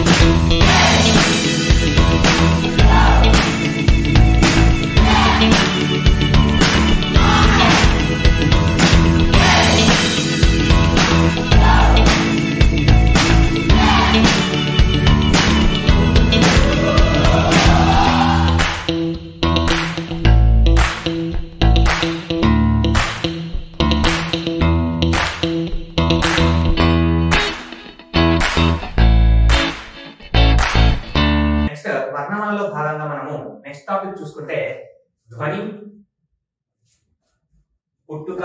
Next వర్ణమాలలో భాగంగా మనము next topic చూసుకుంటే ధ్వని పుట్టుక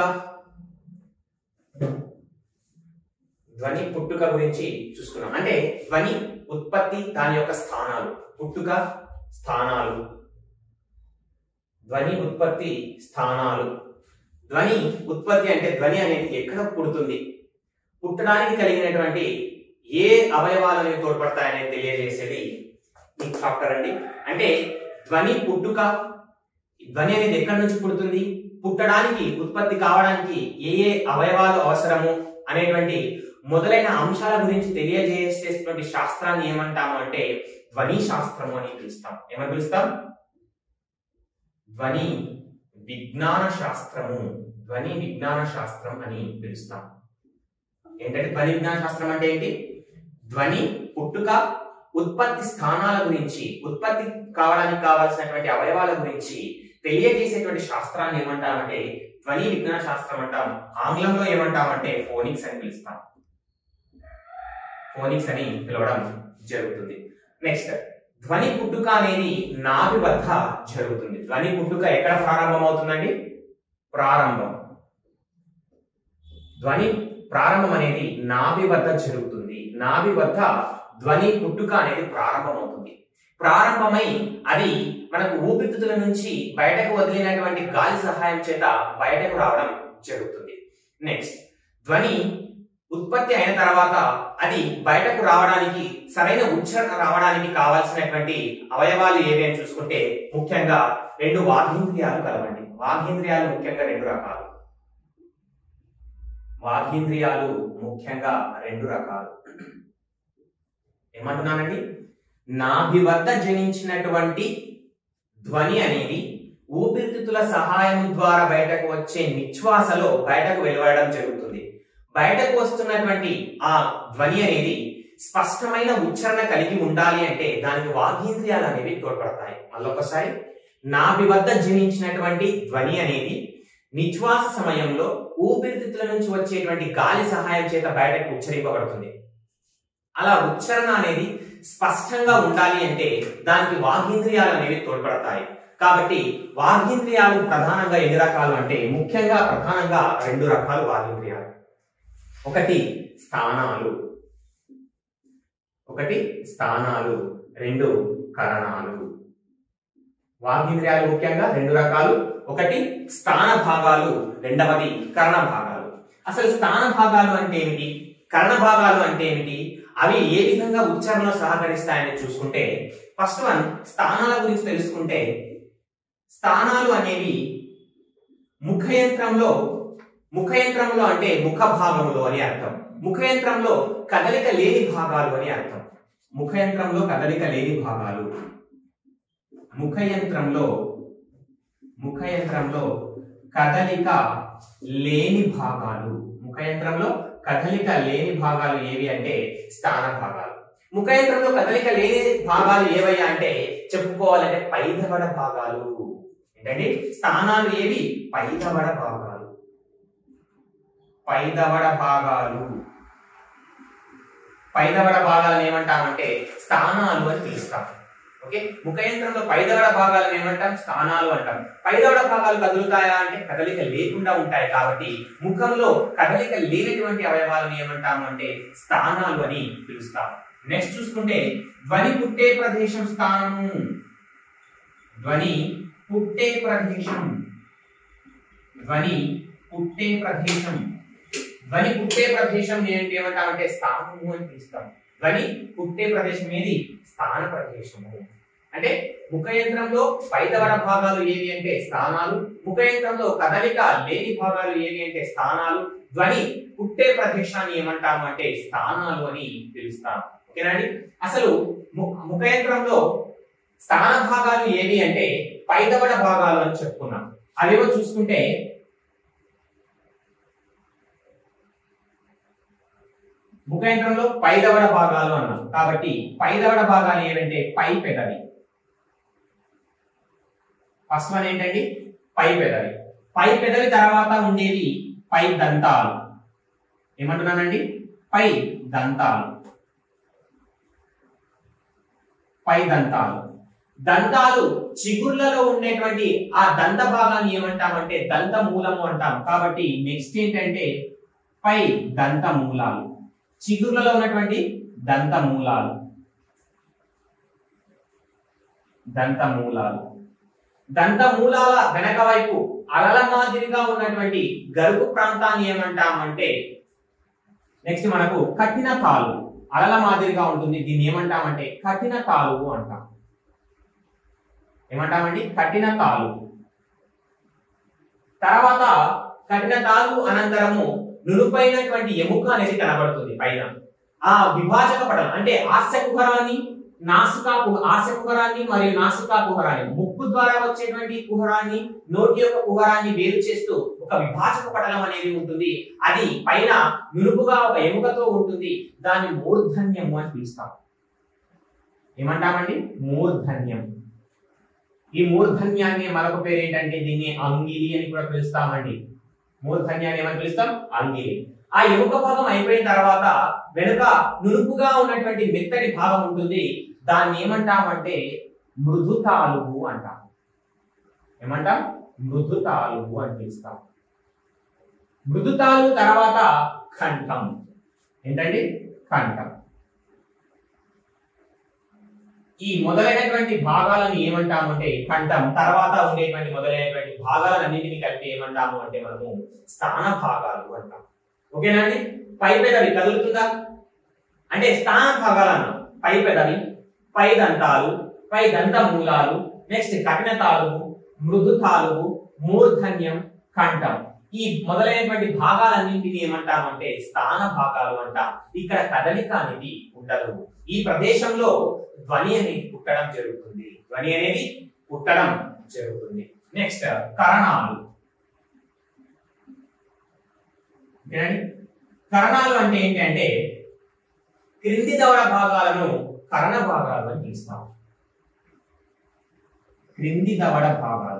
ధ్వని పుట్టుక గురించి చూసుకున్నాం అంటే ధ్వని ఉత్పత్తి దాని యొక్క స్థానాలు పుట్టుక స్థానాలు ధ్వని ఉత్పత్తి స్థానాలు ధ్వని ఉత్పత్తి అంటే ధ్వని అనేది ఎక్కడ పుడుతుంది పుట్టడానికి కలిగినటువంటి ఏ అవయవాలని తోడ్పడతాయనేది తెలియజేసేది ఈ చాప్టర్ అండి అంటే ధ్వని పుట్టుక ధ్వని అనేది ఎక్కడి నుంచి పుడుతుంది పుట్టడానికి ఉత్పత్తి కావడానికి ఏ ఏ అవయవాలు అవసరము అనేటువంటి మొదలైన అంశాల గురించి తెలియజేసేటువంటి శాస్త్రాన్ని ఏమంటాము అంటే ధ్వని శాస్త్రము అని పిలుస్తాం ఏమని పిలుస్తాం ధ్వని విజ్ఞాన శాస్త్రము ధ్వని విజ్ఞాన శాస్త్రం అని పిలుస్తాం ఏంటంటే ధ్వని విజ్ఞాన శాస్త్రం అంటే ఏంటి ధ్వని పుట్టుక ఉత్పత్తి స్థానాల గురించి ఉత్పత్తి కావడానికి కావాల్సినటువంటి అవయవాల గురించి తెలియజేసేటువంటి శాస్త్రాన్ని ఏమంటామంటే ధ్వని విజ్ఞాన శాస్త్రం అంటాం ఆంగ్లంలో ఏమంటామంటే ఫోనిక్స్ అని పిలుస్తాం ఫోనిక్స్ అని పిలవడం జరుగుతుంది నెక్స్ట్ ధ్వని పుట్టుక అనేది నాభి వద్ద జరుగుతుంది ధ్వని పుట్టుక ఎక్కడ ప్రారంభం అవుతుందండి ప్రారంభం ధ్వని ప్రారంభం అనేది నాభి వద్ద జరుగుతుంది నాభి వద్ద ధ్వని పుట్టుక అనేది ప్రారంభమవుతుంది ప్రారంభమై అది మనకు ఊపిరితిత్తుల నుంచి బయటకు వదిలినటువంటి గాలి సహాయం చేత బయటకు రావడం జరుగుతుంది నెక్స్ట్ ధ్వని ఉత్పత్తి అయిన తర్వాత అది బయటకు రావడానికి సరైన ఉచ్చారణ రావడానికి కావాల్సినటువంటి అవయవాలు ఏవి అని చూసుకుంటే ముఖ్యంగా రెండు వాఘేంద్రియాలు కలవండి వాఘేంద్రియాలు ముఖ్యంగా రెండు రకాలు వాఘేంద్రియాలు ముఖ్యంగా రెండు రకాలు ఏమంటున్నానండి నాభి వద్ద జనించినటువంటి ధ్వని అనేది ఊపిరితిత్తుల సహాయం ద్వారా బయటకు వచ్చే నిశ్వాసలో బయటకు వెలువడడం జరుగుతుంది బయటకు వస్తున్నటువంటి ఆ ధ్వని అనేది స్పష్టమైన ఉచ్చారణ కలిగి ఉండాలి అంటే దానికి వాగీంద్రియాలు అనేవి తోడ్పడతాయి మళ్ళొకసారి నాభి వద్ద జనించినటువంటి ధ్వని అనేది నిశ్వాస సమయంలో ఊపిరితిత్తుల నుంచి వచ్చేటువంటి గాలి సహాయం చేత బయటకు ఉచ్చరింపబడుతుంది అలా ఉచ్చారణ అనేది స్పష్టంగా ఉండాలి అంటే దానికి వాగీంద్రియాలు అనేవి తోడ్పడతాయి కాబట్టి వాగీంద్రియాలు ప్రధానంగా ఎన్ని రకాలు అంటే ముఖ్యంగా ప్రధానంగా రెండు రకాలు వాగీంద్రియాలు ఒకటి స్థానాలు ఒకటి స్థానాలు రెండు కరణాలు వాగీంద్రియాలు ముఖ్యంగా రెండు రకాలు ఒకటి స్థాన భాగాలు రెండవది కరణ భాగాలు అసలు స్థాన భాగాలు అంటే ఏమిటి కరణ భాగాలు అంటే ఏమిటి అవి ఏ విధంగా ఉచ్చారణలో సహకరిస్తాయని చూసుకుంటే ఫస్ట్ వన్ స్థానాల గురించి తెలుసుకుంటే స్థానాలు అనేవి ముఖయంత్రంలో ముఖయంత్రంలో అంటే ముఖ భాగములు అని అర్థం ముఖయంత్రంలో కదలిక లేని భాగాలు అని అర్థం ముఖయంత్రంలో కదలిక లేని భాగాలు ముఖయంత్రంలో ముఖయంత్రంలో కదలిక లేని భాగాలు ముఖయంత్రంలో కదలిక లేని భాగాలు ఏవి అంటే స్థాన భాగాలు ముఖయంత్రంలో కదలిక లేని భాగాలు ఏవయ్యా అంటే చెప్పుకోవాలంటే పైదవడ భాగాలు ఏంటంటే స్థానాలు ఏవి పైదవడ భాగాలు పైదవడ భాగాలు పైదవడ భాగాలను ఏమంటామంటే స్థానాలు అని పిలుస్తాం ఓకే ముఖయంత్రంలో పైదవడ భాగాలను ఏమంటాం స్థానాలు అంటాం పైదవడ భాగాలు కదులుతాయా అంటే కదలిక లేకుండా ఉంటాయి కాబట్టి ముఖంలో కదలిక లేనటువంటి అవయవాలను ఏమంటాము అంటే స్థానాలు అని పిలుస్తాం నెక్స్ట్ చూసుకుంటే ధ్వని పుట్టే ప్రదేశం స్థానము ధ్వని పుట్టే ప్రదేశం ధ్వని పుట్టే ప్రదేశం ధ్వని పుట్టే ప్రదేశం ఏంటి ఏమంటామంటే స్థానము అని పిలుస్తాం ధ్వని పుట్టే ప్రదేశం ఏది స్థాన ప్రదేశము అంటే ముఖయంత్రంలో పైదవర భాగాలు ఏవి అంటే స్థానాలు ముఖయంత్రంలో కదలిక లేని భాగాలు ఏవి అంటే స్థానాలు ధ్వని పుట్టే ప్రదేశాన్ని ఏమంటాము అంటే స్థానాలు అని పిలుస్తాం ఓకేనండి అసలు ము- ముఖ యంత్రంలో స్థాన భాగాలు ఏవి అంటే పైదవడ భాగాలు అని చెప్పుకున్నాం అవేవో చూసుకుంటే ముఖ యంత్రంలో పైదవడ భాగాలు అన్నాం కాబట్టి పైదవడ భాగాలు ఏవంటే పై పెదవి ఫస్ట్ వన్ ఏంటండి పై పెదవి పై పెదవి తర్వాత ఉండేది పై దంతాలు ఏమంటున్నానండి పై దంతాలు పై దంతాలు దంతాలు చిగుర్లలో ఉండేటువంటి ఆ దంత భాగాన్ని ఏమంటామంటే దంత మూలము అంటాం కాబట్టి నెక్స్ట్ ఏంటంటే పై దంత మూలాలు చిగుర్లలో ఉన్నటువంటి దంత మూలాలు దంత మూలాలు దంత మూలాల వెనక వైపు అలల మాదిరిగా ఉన్నటువంటి గరుకు ప్రాంతాన్ని ఏమంటామంటే నెక్స్ట్ మనకు కఠిన తాలు అలల మాదిరిగా ఉంటుంది దీన్ని ఏమంటామంటే కఠిన తాలువు అంటాం ఏమంటామండి కఠిన తాలు తర్వాత కఠిన తాలు అనంతరము నునుపైనటువంటి ఎముక అనేది కనబడుతుంది పైన ఆ విభాజక పటం అంటే ఆస్య కుహరాన్ని నాసికా కుహ ఆస్య కుహరాన్ని మరియు నాసికా కుహరాన్ని ముక్కు ద్వారా వచ్చేటువంటి కుహరాన్ని నోటి యొక్క కుహరాన్ని వేరు చేస్తూ ఒక విభాజక పటలం అనేది ఉంటుంది అది పైన నునుపుగా ఒక ఎముకతో ఉంటుంది దాన్ని మూర్ధన్యము అని పిలుస్తాం ఏమంటామండి మూర్ధన్యం ఈ మూర్ధన్యాన్ని మరొక పేరు ఏంటంటే దీన్ని అంగిలి అని కూడా పిలుస్తామండి మూర్ధన్యాన్ని ఏమని పిలుస్తాం అంగిలి ఆ ఎముక భాగం అయిపోయిన తర్వాత వెనుక నునుపుగా ఉన్నటువంటి మెత్తటి భాగం ఉంటుంది దాన్ని ఏమంటామంటే మృదు తాలువు అంటాం ఏమంటాం మృదు తాలువు అని పిలుస్తాం మృదు తాలు తర్వాత కంఠం ఏంటండి కంఠం ఈ మొదలైనటువంటి భాగాలను ఏమంటామంటే కంఠం తర్వాత ఉండేటువంటి మొదలైనటువంటి భాగాలన్నింటినీ కలిపి ఏమంటాము అంటే మనము స్థాన భాగాలు అంటాం ఓకేనా అండి పై పెదవి కదులుతుందా అంటే స్థాన భాగాలు అన్నాం పై పెదవి పై దంతాలు పై దంత మూలాలు నెక్స్ట్ కఠిన తాలువు మృదు తాలువు మూర్ధన్యం కంఠం ఈ మొదలైనటువంటి భాగాలన్నింటినీ ఏమంటామంటే స్థాన భాగాలు అంటాం ఇక్కడ కదలిక అనేది ఉండదు ఈ ప్రదేశంలో ధ్వని అనేది పుట్టడం జరుగుతుంది ధ్వని అనేది పుట్టడం జరుగుతుంది నెక్స్ట్ కరణాలు ఓకేనండి? కరణాలు అంటే ఏంటి అంటే క్రింది దవడ భాగాలను కరణ భాగాలు అని పిలుస్తాం క్రింది దవడ భాగాలు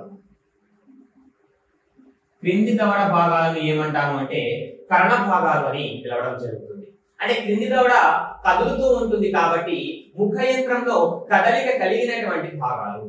క్రింది దవడ భాగాలను ఏమంటాము అంటే కరణ భాగాలు అని పిలవడం జరుగుతుంది అంటే క్రింది దవడ కదులుతూ ఉంటుంది కాబట్టి ముఖ యంత్రంలో కదలిక కలిగినటువంటి భాగాలు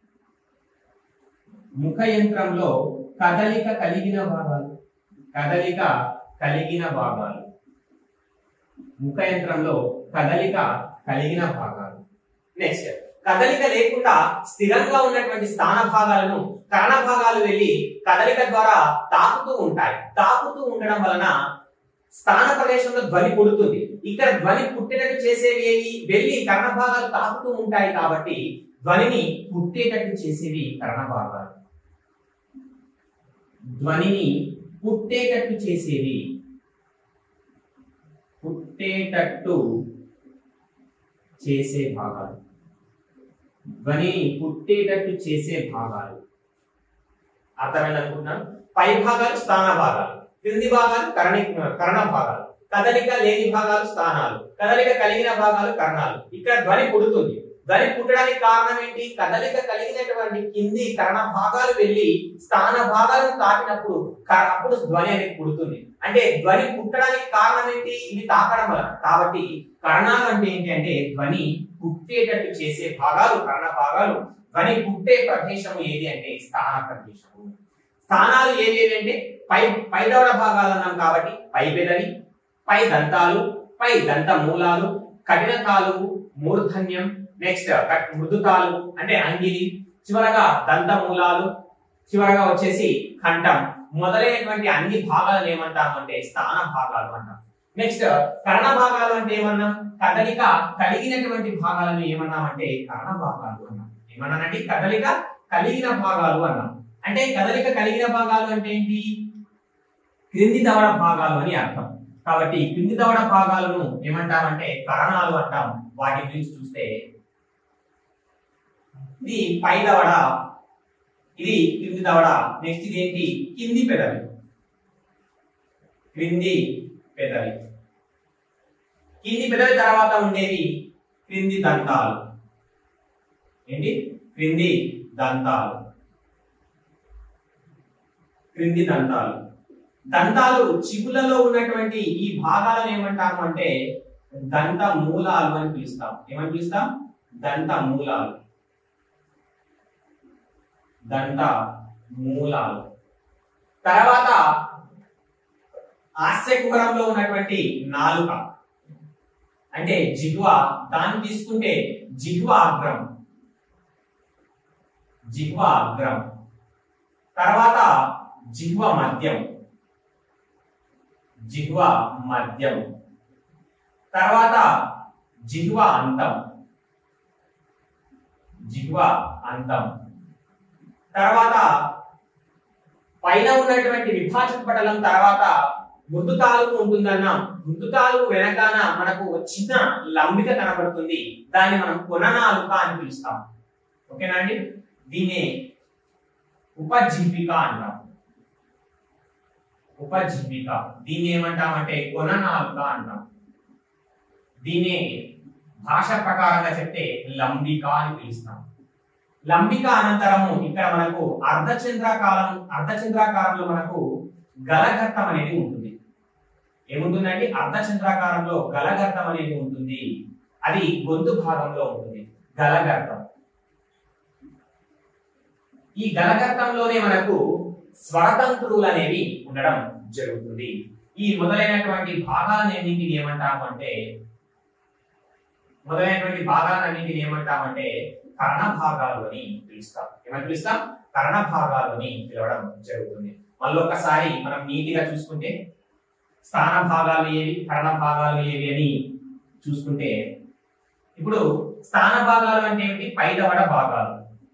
ముఖ యంత్రంలో కదలిక కలిగిన భాగాలు కదలిక కలిగిన భాగాలు ముఖ యంత్రంలో కదలిక కలిగిన భాగాలు నెక్స్ట్ కదలిక లేకుండా స్థిరంగా ఉన్నటువంటి స్థాన భాగాలను కరణ భాగాలు వెళ్ళి కదలిక ద్వారా తాకుతూ ఉంటాయి తాకుతూ ఉండడం వలన స్థాన ప్రదేశంలో ధ్వని పుడుతుంది ఇక్కడ ధ్వని పుట్టేటట్టు చేసేవి ఏవి వెళ్ళి కరణ భాగాలు తాకుతూ ఉంటాయి కాబట్టి ధ్వనిని పుట్టేటట్టు చేసేవి కరణ భాగాలు ధ్వనిని పుట్టేటట్టు చేసేవి పుట్టేటట్టు చేసే భాగాలు ధ్వనిని పుట్టేటట్టు చేసే భాగాలు అర్థమైంది అనుకుంటున్నాను పై భాగాలు స్థాన భాగాలు క్రింది భాగాలు కరణి కరణ భాగాలు కదలిక లేని భాగాలు స్థానాలు కదలిక కలిగిన భాగాలు కరణాలు ఇక్కడ ధ్వని పుడుతుంది ధ్వని పుట్టడానికి కారణం ఏంటి కదలిక కలిగినటువంటి కింది కరణ భాగాలు వెళ్ళి స్థాన భాగాలను తాకినప్పుడు క- అప్పుడు ధ్వని అనేది పుడుతుంది అంటే ధ్వని పుట్టడానికి కారణం ఏంటి ఇది తాకడం వలన కాబట్టి కరణాలు అంటే ఏంటి అంటే ధ్వని పుట్టేటట్టు చేసే భాగాలు కరణ భాగాలు ధ్వని పుట్టే ప్రదేశం ఏది అంటే స్థాన ప్రదేశము స్థానాలు ఏవేవి అంటే పై పై దవడ భాగాలు అన్నాం కాబట్టి పై పెదవి పై దంతాలు పై దంత మూలాలు కఠిన తాలువు మూర్ధన్యం నెక్స్ట్ మృదు తాలువు అంటే అంగిలి చివరగా దంత మూలాలు చివరగా వచ్చేసి కంఠం మొదలైనటువంటి అన్ని భాగాలను ఏమంటామంటే స్థాన భాగాలు అంటాం నెక్స్ట్ కరణ భాగాలు అంటే ఏమన్నాం కదలిక కలిగినటువంటి భాగాలను ఏమన్నామంటే కరణ భాగాలు అన్నాం ఏమన్నానండి కదలిక కలిగిన భాగాలు అన్నాం అంటే కదలిక కలిగిన భాగాలు అంటే ఏంటి క్రింది దవడ భాగాలు అని అర్థం కాబట్టి క్రింది దవడ భాగాలను ఏమంటామంటే కరణాలు అంటాం వాటి గురించి చూస్తే ఇది పై దవడ ఇది క్రింది దవడ నెక్స్ట్ ఇది ఏంటి కింది పెదవి క్రింది పెదవి కింది పెదవి తర్వాత ఉండేది క్రింది దంతాలు ఏంటి క్రింది దంతాలు క్రింది దంతాలు దంతాలు చిగులలో ఉన్నటువంటి ఈ భాగాలను ఏమంటాము అంటే దంత మూలాలు అని పిలుస్తాం ఏమని పిలుస్తాం దంత మూలాలు దంత మూలాలు తర్వాత ఆస్యకుహరంలో ఉన్నటువంటి నాలుక అంటే జిహ్వ దాన్ని తీసుకుంటే జిహ్వ అగ్రం జిహ్వ అగ్రం తర్వాత జిహ్వ మధ్యం జిహ్వ మధ్యం తర్వాత జిహ్వ అంతం జిహ్వ అంతం తర్వాత పైన ఉన్నటువంటి విభాజక పటలం తర్వాత ముందు తాలూకు ఉంటుందన్న ముందు తాలూకు వెనకాన మనకు ఒక చిన్న లంబిక కనబడుతుంది దాన్ని మనం కొననాలుక అని పిలుస్తాం ఓకేనా అండి దీన్ని ఉపజీవిక అంటాం ఉపజీవిక దీన్ని ఏమంటామంటే కొననాలుక అంటాం దీన్ని భాష ప్రకారంగా చెప్తే లంబిక అని పిలుస్తాం లంబిక అనంతరము ఇక్కడ మనకు అర్ధచంద్రాకారం అర్ధచంద్రాకారంలో మనకు గలఘట్టం అనేది ఉంటుంది ఏముంటుందండి అర్ధచంద్రాకారంలో గలఘట్టం అనేది ఉంటుంది అది గొంతు భాగంలో ఉంటుంది గలఘట్టం ఈ గలఘట్టంలోనే మనకు స్వరతంత్రులు అనేవి ఉండడం జరుగుతుంది ఈ మొదలైనటువంటి భాగాలన్నింటిని ఏమంటాము అంటే మొదలైనటువంటి భాగాలన్నింటిని ఏమంటామంటే కర్ణ భాగాలు అని పిలుస్తాం ఏమని పిలుస్తాం కర్ణ భాగాలు అని పిలవడం జరుగుతుంది మళ్ళీ ఒకసారి మనం నీటిగా చూసుకుంటే స్థాన భాగాలు ఏవి కర్ణ భాగాలు ఏవి అని చూసుకుంటే ఇప్పుడు స్థాన భాగాలు అంటే ఏమిటి పై దవడ భాగాలు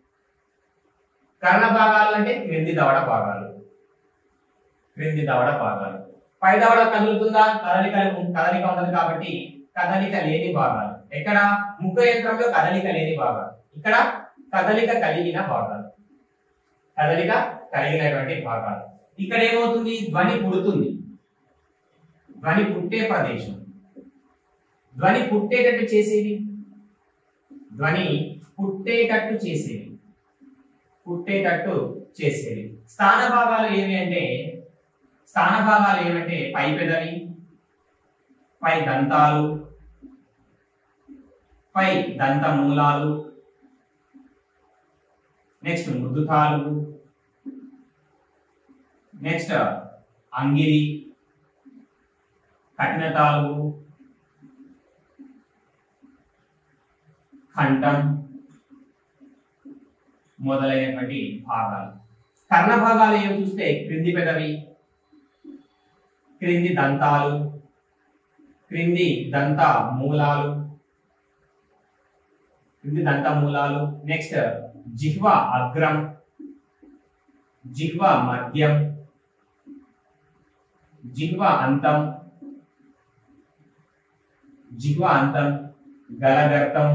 కర్ణ భాగాలు అంటే క్రింది దవడ భాగాలు క్రింది దవడ భాగాలు పై దవడ కదులుతుందా కదలిక కదలిక ఉండదు కాబట్టి కదలిక లేని భాగాలు ఎక్కడ ముఖ యంత్రంలో కదలిక లేని భాగాలు ఇక్కడ కదలిక కలిగిన భాగాలు కదలిక కలిగినటువంటి భాగాలు ఇక్కడ ఏమవుతుంది ధ్వని పుడుతుంది ధ్వని పుట్టే ప్రదేశం ధ్వని పుట్టేటట్టు చేసేది ధ్వని పుట్టేటట్టు చేసేది పుట్టేటట్టు చేసేది స్థాన భాగాలు ఏమి అంటే స్థాన భాగాలు ఏమంటే పై పెదవి పై దంతాలు పై దంత మూలాలు నెక్స్ట్ మృదుతాలు నెక్స్ట్ అంగిలి కఠినతాలు కంఠం మొదలైనటువంటి భాగాలు కర్ణ భాగాలు ఏమి చూస్తే క్రింది పెదవి క్రింది దంతాలు క్రింది దంత మూలాలు క్రింది దంత మూలాలు నెక్స్ట్ జిహ్వ అగ్రం జిహ్వ మధ్యం జిహ్వ అంతం జిహ్వ అంతం గలగర్తం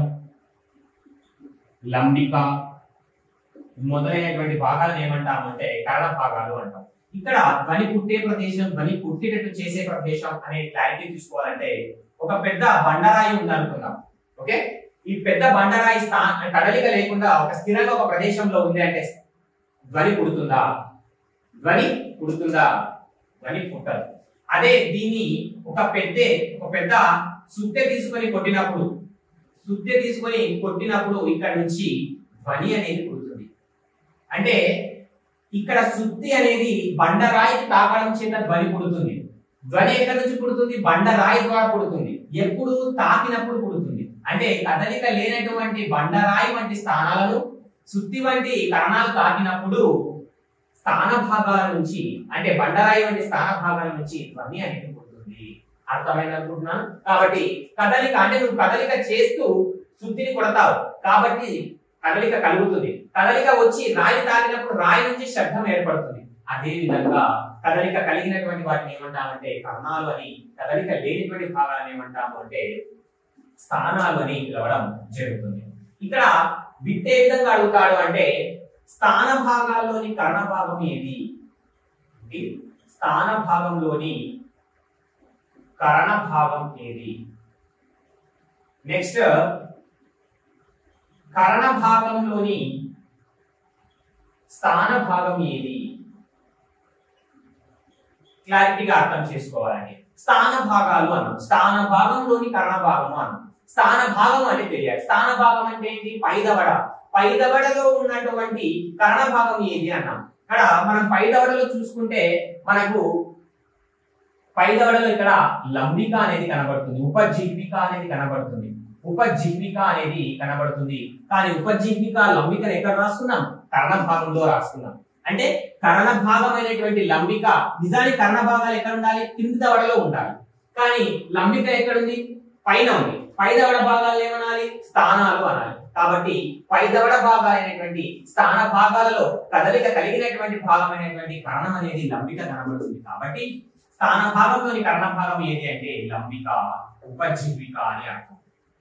లంబిక మొదలైనటువంటి భాగాలను ఏమంటామంటే కరణ భాగాలు అంటాం ఇక్కడ ధ్వని పుట్టే ప్రదేశం ధ్వని పుట్టేటట్టు చేసే ప్రదేశం అనే క్లారిటీ తీసుకోవాలంటే ఒక పెద్ద బండరాయి ఉందనుకుందాం ఓకే ఈ పెద్ద బండరాయి స్థా కదలిక లేకుండా ఒక స్థిరంగా ఒక ప్రదేశంలో ఉంది అంటే ధ్వని పుడుతుందా ధ్వని పుడుతుందా ధ్వని పుట్టదు అదే దీన్ని ఒక పెద్ద ఒక పెద్ద సుత్తె తీసుకొని కొట్టినప్పుడు సుత్తె తీసుకొని కొట్టినప్పుడు ఇక్కడ నుంచి ధ్వని అనేది పుడుతుంది అంటే ఇక్కడ సుత్తి అనేది బండరాయికి తాకడం చేత ధ్వని పుడుతుంది ధ్వని ఎక్కడి నుంచి పుడుతుంది బండరాయి ద్వారా పుడుతుంది ఎప్పుడు తాకినప్పుడు పుడుతుంది అంటే కదలిక లేనటువంటి బండరాయి వంటి స్థానాలను సుత్తి వంటి కరణాలు తాకినప్పుడు స్థాన భాగాల నుంచి అంటే బండరాయి వంటి స్థాన భాగాల నుంచి ధ్వని అనేది పుడుతుంది అర్థమైంది అనుకుంటున్నాను కాబట్టి కదలిక అంటే నువ్వు కదలిక చేస్తూ శుద్ధిని కొడతావు కాబట్టి కదలిక కలుగుతుంది కదలిక వచ్చి రాయి తాకినప్పుడు రాయి నుంచి శబ్దం ఏర్పడుతుంది అదే విధంగా కదలిక కలిగినటువంటి వాటిని ఏమంటామంటే కర్ణాలు అని కదలిక లేనిటువంటి భాగాలను ఏమంటాము అంటే స్థానాలు అని పిలవడం జరుగుతుంది ఇక్కడ బిట్ ఏ విధంగా అడుగుతాడు అంటే స్థాన భాగాల్లోని కర్ణ భాగం ఏది ఈ స్థాన భాగంలోని కరణ భాగం ఏది నెక్స్ట్ కరణ భాగంలోని స్థాన భాగం ఏది క్లారిటీగా అర్థం చేసుకోవాలండి స్థాన భాగాలు అన్నాం స్థాన భాగంలోని కరణ భాగము అన్నాం స్థాన భాగం అంటే తెలియాలి స్థాన భాగం అంటే ఏంటి పైదవడ పైదవడలో ఉన్నటువంటి కరణ భాగం ఏది అన్నాం ఇక్కడ మనం పైదవడలో చూసుకుంటే మనకు పైదవడలో ఇక్కడ లంబిక అనేది కనబడుతుంది ఉపజీవిక అనేది కనబడుతుంది ఉపజీవిక అనేది కనబడుతుంది కానీ ఉపజీవిక లంబికను ఎక్కడ రాసుకున్నాం కర్ణ భాగంలో రాసుకున్నాం అంటే కర్ణ భాగమైనటువంటి లంబిక నిజానికి కర్ణ భాగాలు ఎక్కడ ఉండాలి కింది దవడలో ఉండాలి కానీ లంబిక ఎక్కడుంది పైన ఉంది పై దవడ భాగాలు ఏమనాలి స్థానాలు అనాలి కాబట్టి పై దవడ భాగాలైనటువంటి స్థాన భాగాలలో కదలిక కలిగినటువంటి భాగమైనటువంటి కరణం అనేది లంబిక కనబడుతుంది కాబట్టి స్థాన భాగంలోని కర్ణ భాగం ఏది అంటే లంబిక ఉపజీవిక అని అర్థం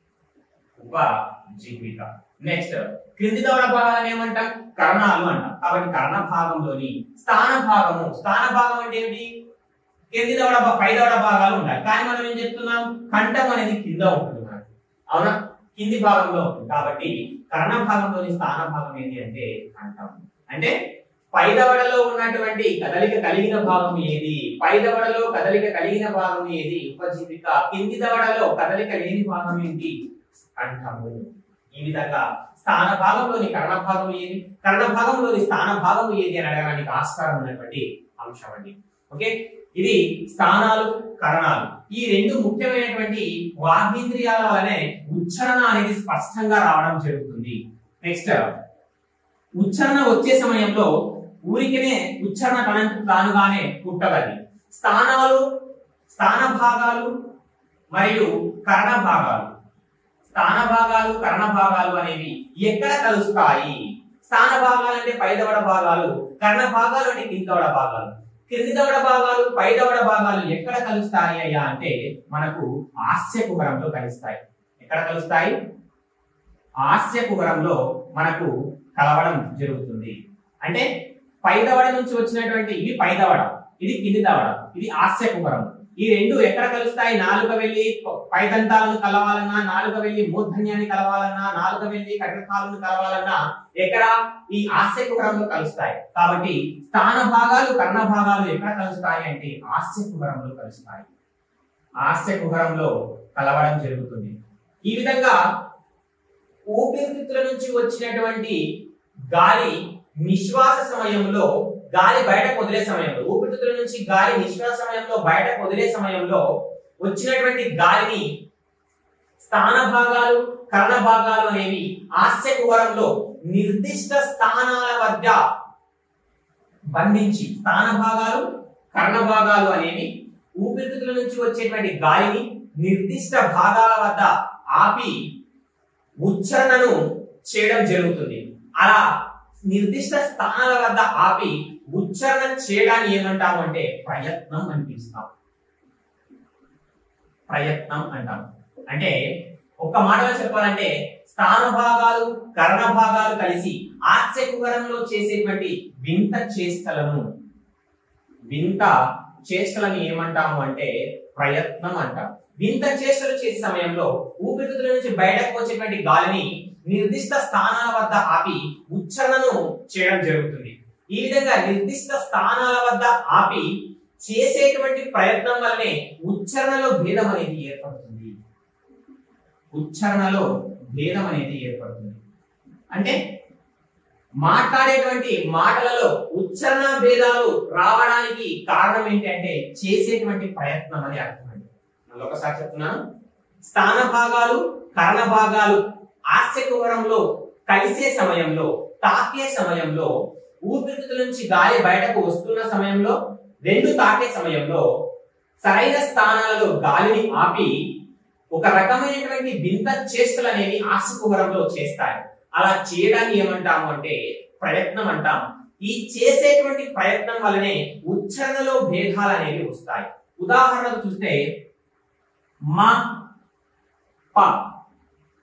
ఉపజీవిక నెక్స్ట్ క్రింది దవడ భాగాలను ఏమంటాం కర్ణాలు అంటాం కాబట్టి కర్ణ భాగంలోని స్థాన భాగము స్థాన భాగం అంటే ఏంటి కింది దవడ భా- పై దవడ భాగాలు ఉంటాయి కానీ మనం ఏం చెప్తున్నాం కంఠం అనేది కింద ఉంటుంది మనకి అవునా కింది భాగంలో ఉంటుంది కాబట్టి కర్ణ భాగంలోని స్థాన భాగం ఏంటి అంటే కంఠం అంటే పైదవడలో ఉన్నటువంటి కదలిక కలిగిన భాగం ఏది పైదవడలో కదలిక కలిగిన భాగం ఏది ఉపజీవిక కింది దవడలో కదలిక లేని భాగం ఏంటి కంఠము ఈ విధంగా స్థాన భాగంలోని కర్ణ భాగం ఏది కర్ణ భాగంలోని స్థాన భాగం ఏది అని అడగడానికి ఆస్కారం ఉన్నటువంటి అంశం అండి ఓకే ఇది స్థానాలు కరణాలు ఈ రెండు ముఖ్యమైనటువంటి వాగ్నేంద్రియాల వలనే ఉచ్చారణ అనేది స్పష్టంగా రావడం జరుగుతుంది నెక్స్ట్ ఉచ్చారణ వచ్చే సమయంలో ఊరికనే ఉచ్చారణ తనంత తానుగానే పుట్టగలి స్థానాలు స్థాన భాగాలు మరియు కర్ణ భాగాలు స్థాన భాగాలు కర్ణ భాగాలు అనేవి ఎక్కడ కలుస్తాయి స్థాన భాగాలు అంటే పైదవడ భాగాలు కర్ణ భాగాలు అంటే కిందవడ భాగాలు క్రింది దవడ భాగాలు పై దవడ భాగాలు ఎక్కడ కలుస్తాయి అయ్యా అంటే మనకు ఆస్య కుహరంలో కలుస్తాయి ఎక్కడ కలుస్తాయి ఆస్య కుహరంలో మనకు కలవడం జరుగుతుంది అంటే పై దవడ నుంచి వచ్చినటువంటి ఇది పై దవడ ఇది కింది దవడ ఇది ఆస్య కుహరం ఈ రెండు ఎక్కడ కలుస్తాయి నాలుక వెళ్ళి పైదంతాలను కలవాలన్నా నాలుక వెళ్ళి మూర్ధన్యాన్ని కలవాలన్నా నాలుక వెళ్ళి కటకాలను కలవాలన్నా ఎక్కడ ఈ ఆస్య కుహరంలో కలుస్తాయి కాబట్టి స్థాన భాగాలు కర్ణ భాగాలు ఎక్కడ కలుస్తాయి అంటే ఆస్య కుహరంలో కలుస్తాయి ఆస్య కుహరంలో కలవడం జరుగుతుంది ఈ విధంగా ఊపిరితిత్తుల నుంచి వచ్చినటువంటి గాలి నిశ్వాస సమయంలో గాలి బయటకు వదిలే సమయంలో ఊపిరితిత్తుల నుంచి గాలి నిశ్వాస సమయంలో బయటకు వదిలే సమయంలో వచ్చినటువంటి గాలిని స్థాన భాగాలు కర్ణ భాగాలు అనేవి ఆస్య కుహరంలో నిర్దిష్ట స్థానాల వద్ద బంధించి స్థాన భాగాలు కర్ణ భాగాలు అనేవి ఊపిరితిత్తుల నుంచి వచ్చేటువంటి గాలిని నిర్దిష్ట భాగాల వద్ద ఆపి ఉచ్చారణను చేయడం జరుగుతుంది అలా నిర్దిష్ట స్థానాల వద్ద ఆపి ఉచ్చారణ చేయడాన్ని ఏమంటాము అంటే ప్రయత్నం అని పిలుస్తాం ప్రయత్నం అంటాం అంటే ఒక్క మాటలో చెప్పాలంటే స్థాన భాగాలు కర్ణ భాగాలు కలిసి ఆస్యకుహరంలో చేసేటువంటి వింత చేష్టలను వింత చేష్టలను ఏమంటాము అంటే ప్రయత్నం అంటాం వింత చేష్టలు చేసే సమయంలో ఊపిరితిత్తుల నుంచి బయటకు వచ్చేటువంటి గాలిని నిర్దిష్ట స్థానాల వద్ద ఆపి ఉచ్చారణను చేయడం జరుగుతుంది ఈ విధంగా నిర్దిష్ట స్థానాల వద్ద ఆపి చేసేటువంటి ప్రయత్నం వల్లనే ఉచ్చారణలో భేదం అనేది ఏర్పడుతుంది ఉచ్చారణలో భేదం అనేది ఏర్పడుతుంది అంటే మాట్లాడేటువంటి మాటలలో ఉచ్చారణ భేదాలు రావడానికి కారణం ఏంటంటే చేసేటువంటి ప్రయత్నం అని అర్థమండి మళ్ళీ ఒకసారి చెప్తున్నాను స్థాన భాగాలు కర్ణ భాగాలు ఆస్యకువరంలో కలిసే సమయంలో తాకే సమయంలో ఊపిరితిత్తుల నుంచి గాలి బయటకు వస్తున్న సమయంలో రెండు తాకే సమయంలో సరైన స్థానాలలో గాలిని ఆపి ఒక రకమైనటువంటి వింత చేష్టలు అనేవి ఆశకుహరంలో చేస్తాయి అలా చేయడాన్ని ఏమంటాము అంటే ప్రయత్నం అంటాం ఈ చేసేటువంటి ప్రయత్నం వల్లనే ఉచ్చారణలో భేదాలు అనేవి వస్తాయి ఉదాహరణకు చూస్తే మా ప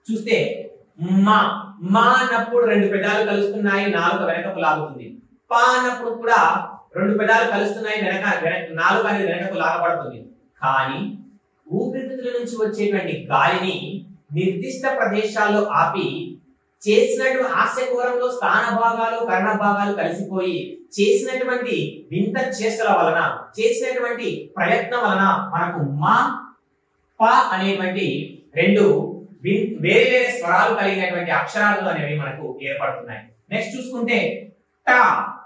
చూస్తే మా మా అన్నప్పుడు రెండు పెదాలు కలుస్తున్నాయి నాలుక వెనకకు లాగుతుంది పా అన్నప్పుడు కూడా రెండు పెదాలు కలుస్తున్నాయి వెనక వెనక నాలుక అనేది వెనకకు లాగబడుతుంది కానీ ఊపిరితిత్తుల నుంచి వచ్చేటువంటి గాలిని నిర్దిష్ట ప్రదేశాల్లో ఆపి చేసినటువంటి ఆశకూరంలో స్థాన భాగాలు కర్ణ భాగాలు కలిసిపోయి చేసినటువంటి వింత చేష్టల వలన చేసినటువంటి ప్రయత్నం వలన మనకు మా ప అనేటువంటి రెండు విన్- వేరే వేరే స్వరాలు కలిగినటువంటి అక్షరాలు అనేవి మనకు ఏర్పడుతున్నాయి నెక్స్ట్ చూసుకుంటే టా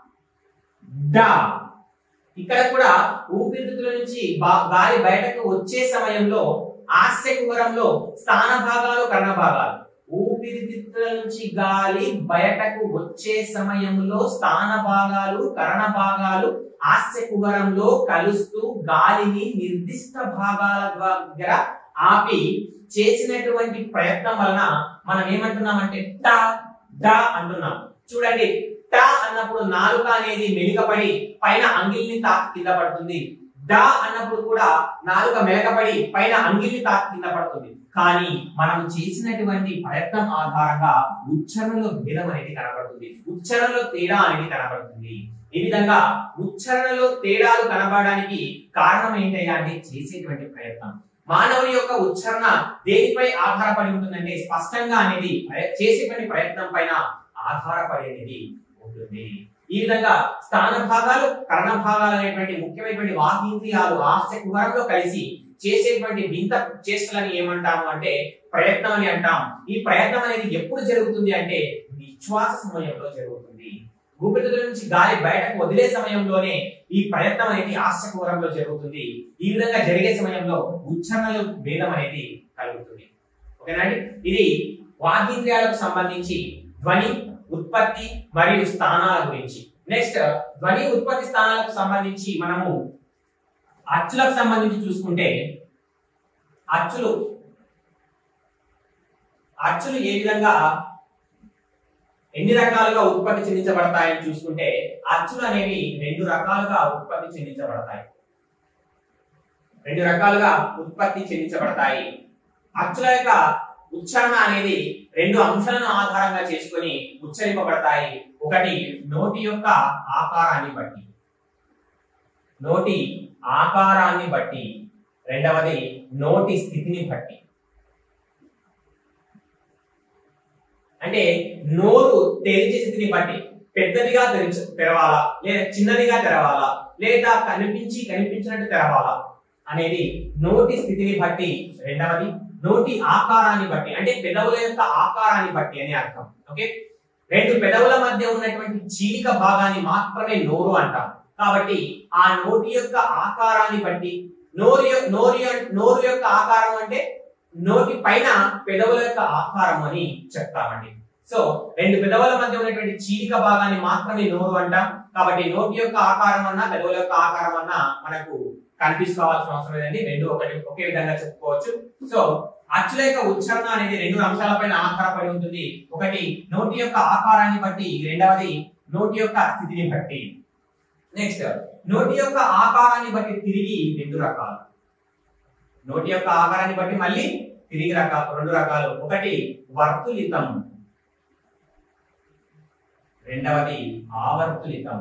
డా ఇక్కడ కూడా ఊపిరితిత్తుల నుంచి బా- గాలి బయటకు వచ్చే సమయంలో ఆస్యకువరంలో స్థాన భాగాలు కర్ణ భాగాలు ఊపిరితిత్తుల నుంచి గాలి బయటకు వచ్చే సమయంలో స్థాన భాగాలు కరణ భాగాలు ఆస్యకువరంలో కలుస్తూ గాలిని నిర్దిష్ట భాగాల దగ్గర ఆపి చేసినటువంటి ప్రయత్నం వలన మనం ఏమంటున్నామంటే టా డా అంటున్నాం చూడండి టా అన్నప్పుడు నాలుక అనేది మెలికపడి పైన అంగిల్ని తాకి కింద పడుతుంది డా అన్నప్పుడు కూడా నాలుక మెలకపడి పైన అంగిల్ని తాకి కింద పడుతుంది కానీ మనం చేసినటువంటి ప్రయత్నం ఆధారంగా ఉచ్చారణలో భేదం అనేది కనబడుతుంది ఉచ్చారణలో తేడా అనేది కనబడుతుంది ఈ విధంగా ఉచ్చారణలో తేడాలు కనబడడానికి కారణం ఏంటయ్యా అంటే చేసేటువంటి ప్రయత్నం మానవుని యొక్క ఉచ్చారణ దేనిపై ఆధారపడి ఉంటుందంటే స్పష్టంగా అనేది ప్రయ- చేసేటువంటి ప్రయత్నం పైన ఆధారపడి అనేది ఉంటుంది ఈ విధంగా స్థాన భాగాలు కర్ణ భాగాలు అనేటువంటి ముఖ్యమైనటువంటి వాహీంద్రియాలు ఆస్య కుహరంలో కలిసి చేసేటువంటి వింత చేష్టలని ఏమంటాము అంటే ప్రయత్నం అని అంటాం ఈ ప్రయత్నం అనేది ఎప్పుడు జరుగుతుంది అంటే నిశ్వాస సమయంలో జరుగుతుంది ఊపిరితిత్తుల నుంచి గాలి బయటకు వదిలే సమయంలోనే ఈ ప్రయత్నం అనేది ఆస్యకూరంలో జరుగుతుంది ఈ విధంగా జరిగే సమయంలో ఉచ్చారణలు భేదం అనేది కలుగుతుంది ఓకేనండి ఇది వాగీంద్రియాలకు సంబంధించి ధ్వని ఉత్పత్తి మరియు స్థానాల గురించి నెక్స్ట్ ధ్వని ఉత్పత్తి స్థానాలకు సంబంధించి మనము అచ్చులకు సంబంధించి చూసుకుంటే అచ్చులు అచ్చులు ఏ విధంగా ఎన్ని రకాలుగా ఉత్పత్తి చెందించబడతాయని చూసుకుంటే అచ్చులు అనేవి రెండు రకాలుగా ఉత్పత్తి చెందించబడతాయి రెండు రకాలుగా ఉత్పత్తి చెందించబడతాయి అచ్చుల యొక్క ఉచ్చారణ అనేది రెండు అంశాలను ఆధారంగా చేసుకొని ఉచ్చరింపబడతాయి ఒకటి నోటి యొక్క ఆకారాన్ని బట్టి నోటి ఆకారాన్ని బట్టి రెండవది నోటి స్థితిని బట్టి అంటే నోరు తెరిచే స్థితిని బట్టి పెద్దదిగా తెరిచ తెరవాలా లేదా చిన్నదిగా తెరవాలా లేదా కనిపించి కనిపించినట్టు తెరవాలా అనేది నోటి స్థితిని బట్టి రెండవది నోటి ఆకారాన్ని బట్టి అంటే పెదవుల యొక్క ఆకారాన్ని బట్టి అని అర్థం ఓకే రెండు పెదవుల మధ్య ఉన్నటువంటి చీలిక భాగాన్ని మాత్రమే నోరు అంటాం కాబట్టి ఆ నోటి యొక్క ఆకారాన్ని బట్టి నోరు యొ- నోరు యొ- నోరు యొక్క ఆకారం అంటే నోటి పైన పెదవుల యొక్క ఆకారం అని చెప్తామండి సో రెండు పెదవుల మధ్య ఉన్నటువంటి చీలిక భాగాన్ని మాత్రమే నోరు అంటాం కాబట్టి నోటి యొక్క ఆకారం అన్నా పెదవుల యొక్క ఆకారం అన్నా మనకు కన్ఫ్యూజ్ కావాల్సిన అవసరం లేదండి రెండు ఒకటి ఒకే విధంగా చెప్పుకోవచ్చు సో అచ్చుల యొక్క ఉచ్చారణ అనేది రెండు అంశాలపైన ఆధారపడి ఉంటుంది ఒకటి నోటి యొక్క ఆకారాన్ని బట్టి రెండవది నోటి యొక్క స్థితిని బట్టి నెక్స్ట్ నోటి యొక్క ఆకారాన్ని బట్టి తిరిగి రెండు రకాలు నోటి యొక్క ఆకారాన్ని బట్టి మళ్ళీ తిరిగి రకాలు రెండు రకాలు ఒకటి వర్తులితం రెండవది ఆవర్తులితం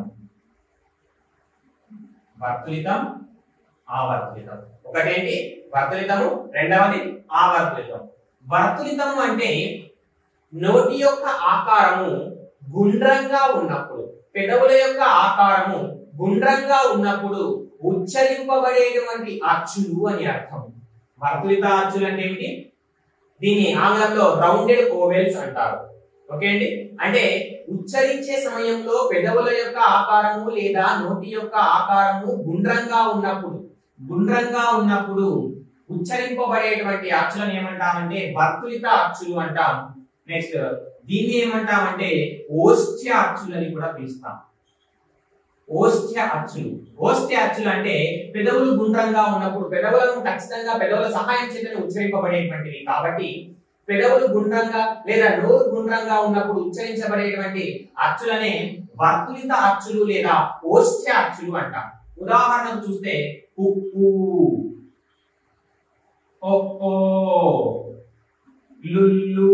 వర్తులితం ఆవర్తులితం ఒకటేంటి వర్తులితము రెండవది ఆవర్తులితం వర్తులితము అంటే నోటి యొక్క ఆకారము గుండ్రంగా ఉన్నప్పుడు పెదవుల యొక్క ఆకారము గుండ్రంగా ఉన్నప్పుడు ఉచ్చరింపబడేటువంటి అచ్చులు అని అర్థం వర్తులిత అచ్చులు అంటే ఏమిటి దీన్ని ఆంగ్లంలో రౌండెడ్ ఓవెల్స్ అంటారు ఓకే అండి అంటే ఉచ్చరించే సమయంలో పెదవుల యొక్క ఆకారము లేదా నోటి యొక్క ఆకారము గుండ్రంగా ఉన్నప్పుడు గుండ్రంగా ఉన్నప్పుడు ఉచ్చరింపబడేటువంటి అచ్చులను ఏమంటామంటే వర్తులిత అచ్చులు అంటాం నెక్స్ట్ దీన్ని ఏమంటామంటే ఓష్ట్య అచ్చులు అని కూడా పిలుస్తాం ఓష్ట్య అచ్చులు ఓష్ట్య అచ్చులు అంటే పెదవులు గుండ్రంగా ఉన్నప్పుడు పెదవులను ఖచ్చితంగా పెదవుల సహాయం చేతనే ఉచ్చరింపబడేటువంటివి కాబట్టి పెదవులు గుండ్రంగా లేదా నోరు గుండ్రంగా ఉన్నప్పుడు ఉచ్చరించబడేటువంటి అచ్చులనే వర్తులిత అచ్చులు లేదా ఓష్ట్య అచ్చులు అంటాం ఉదాహరణకు చూస్తే ఉప్పు ఒప్పో లుల్లు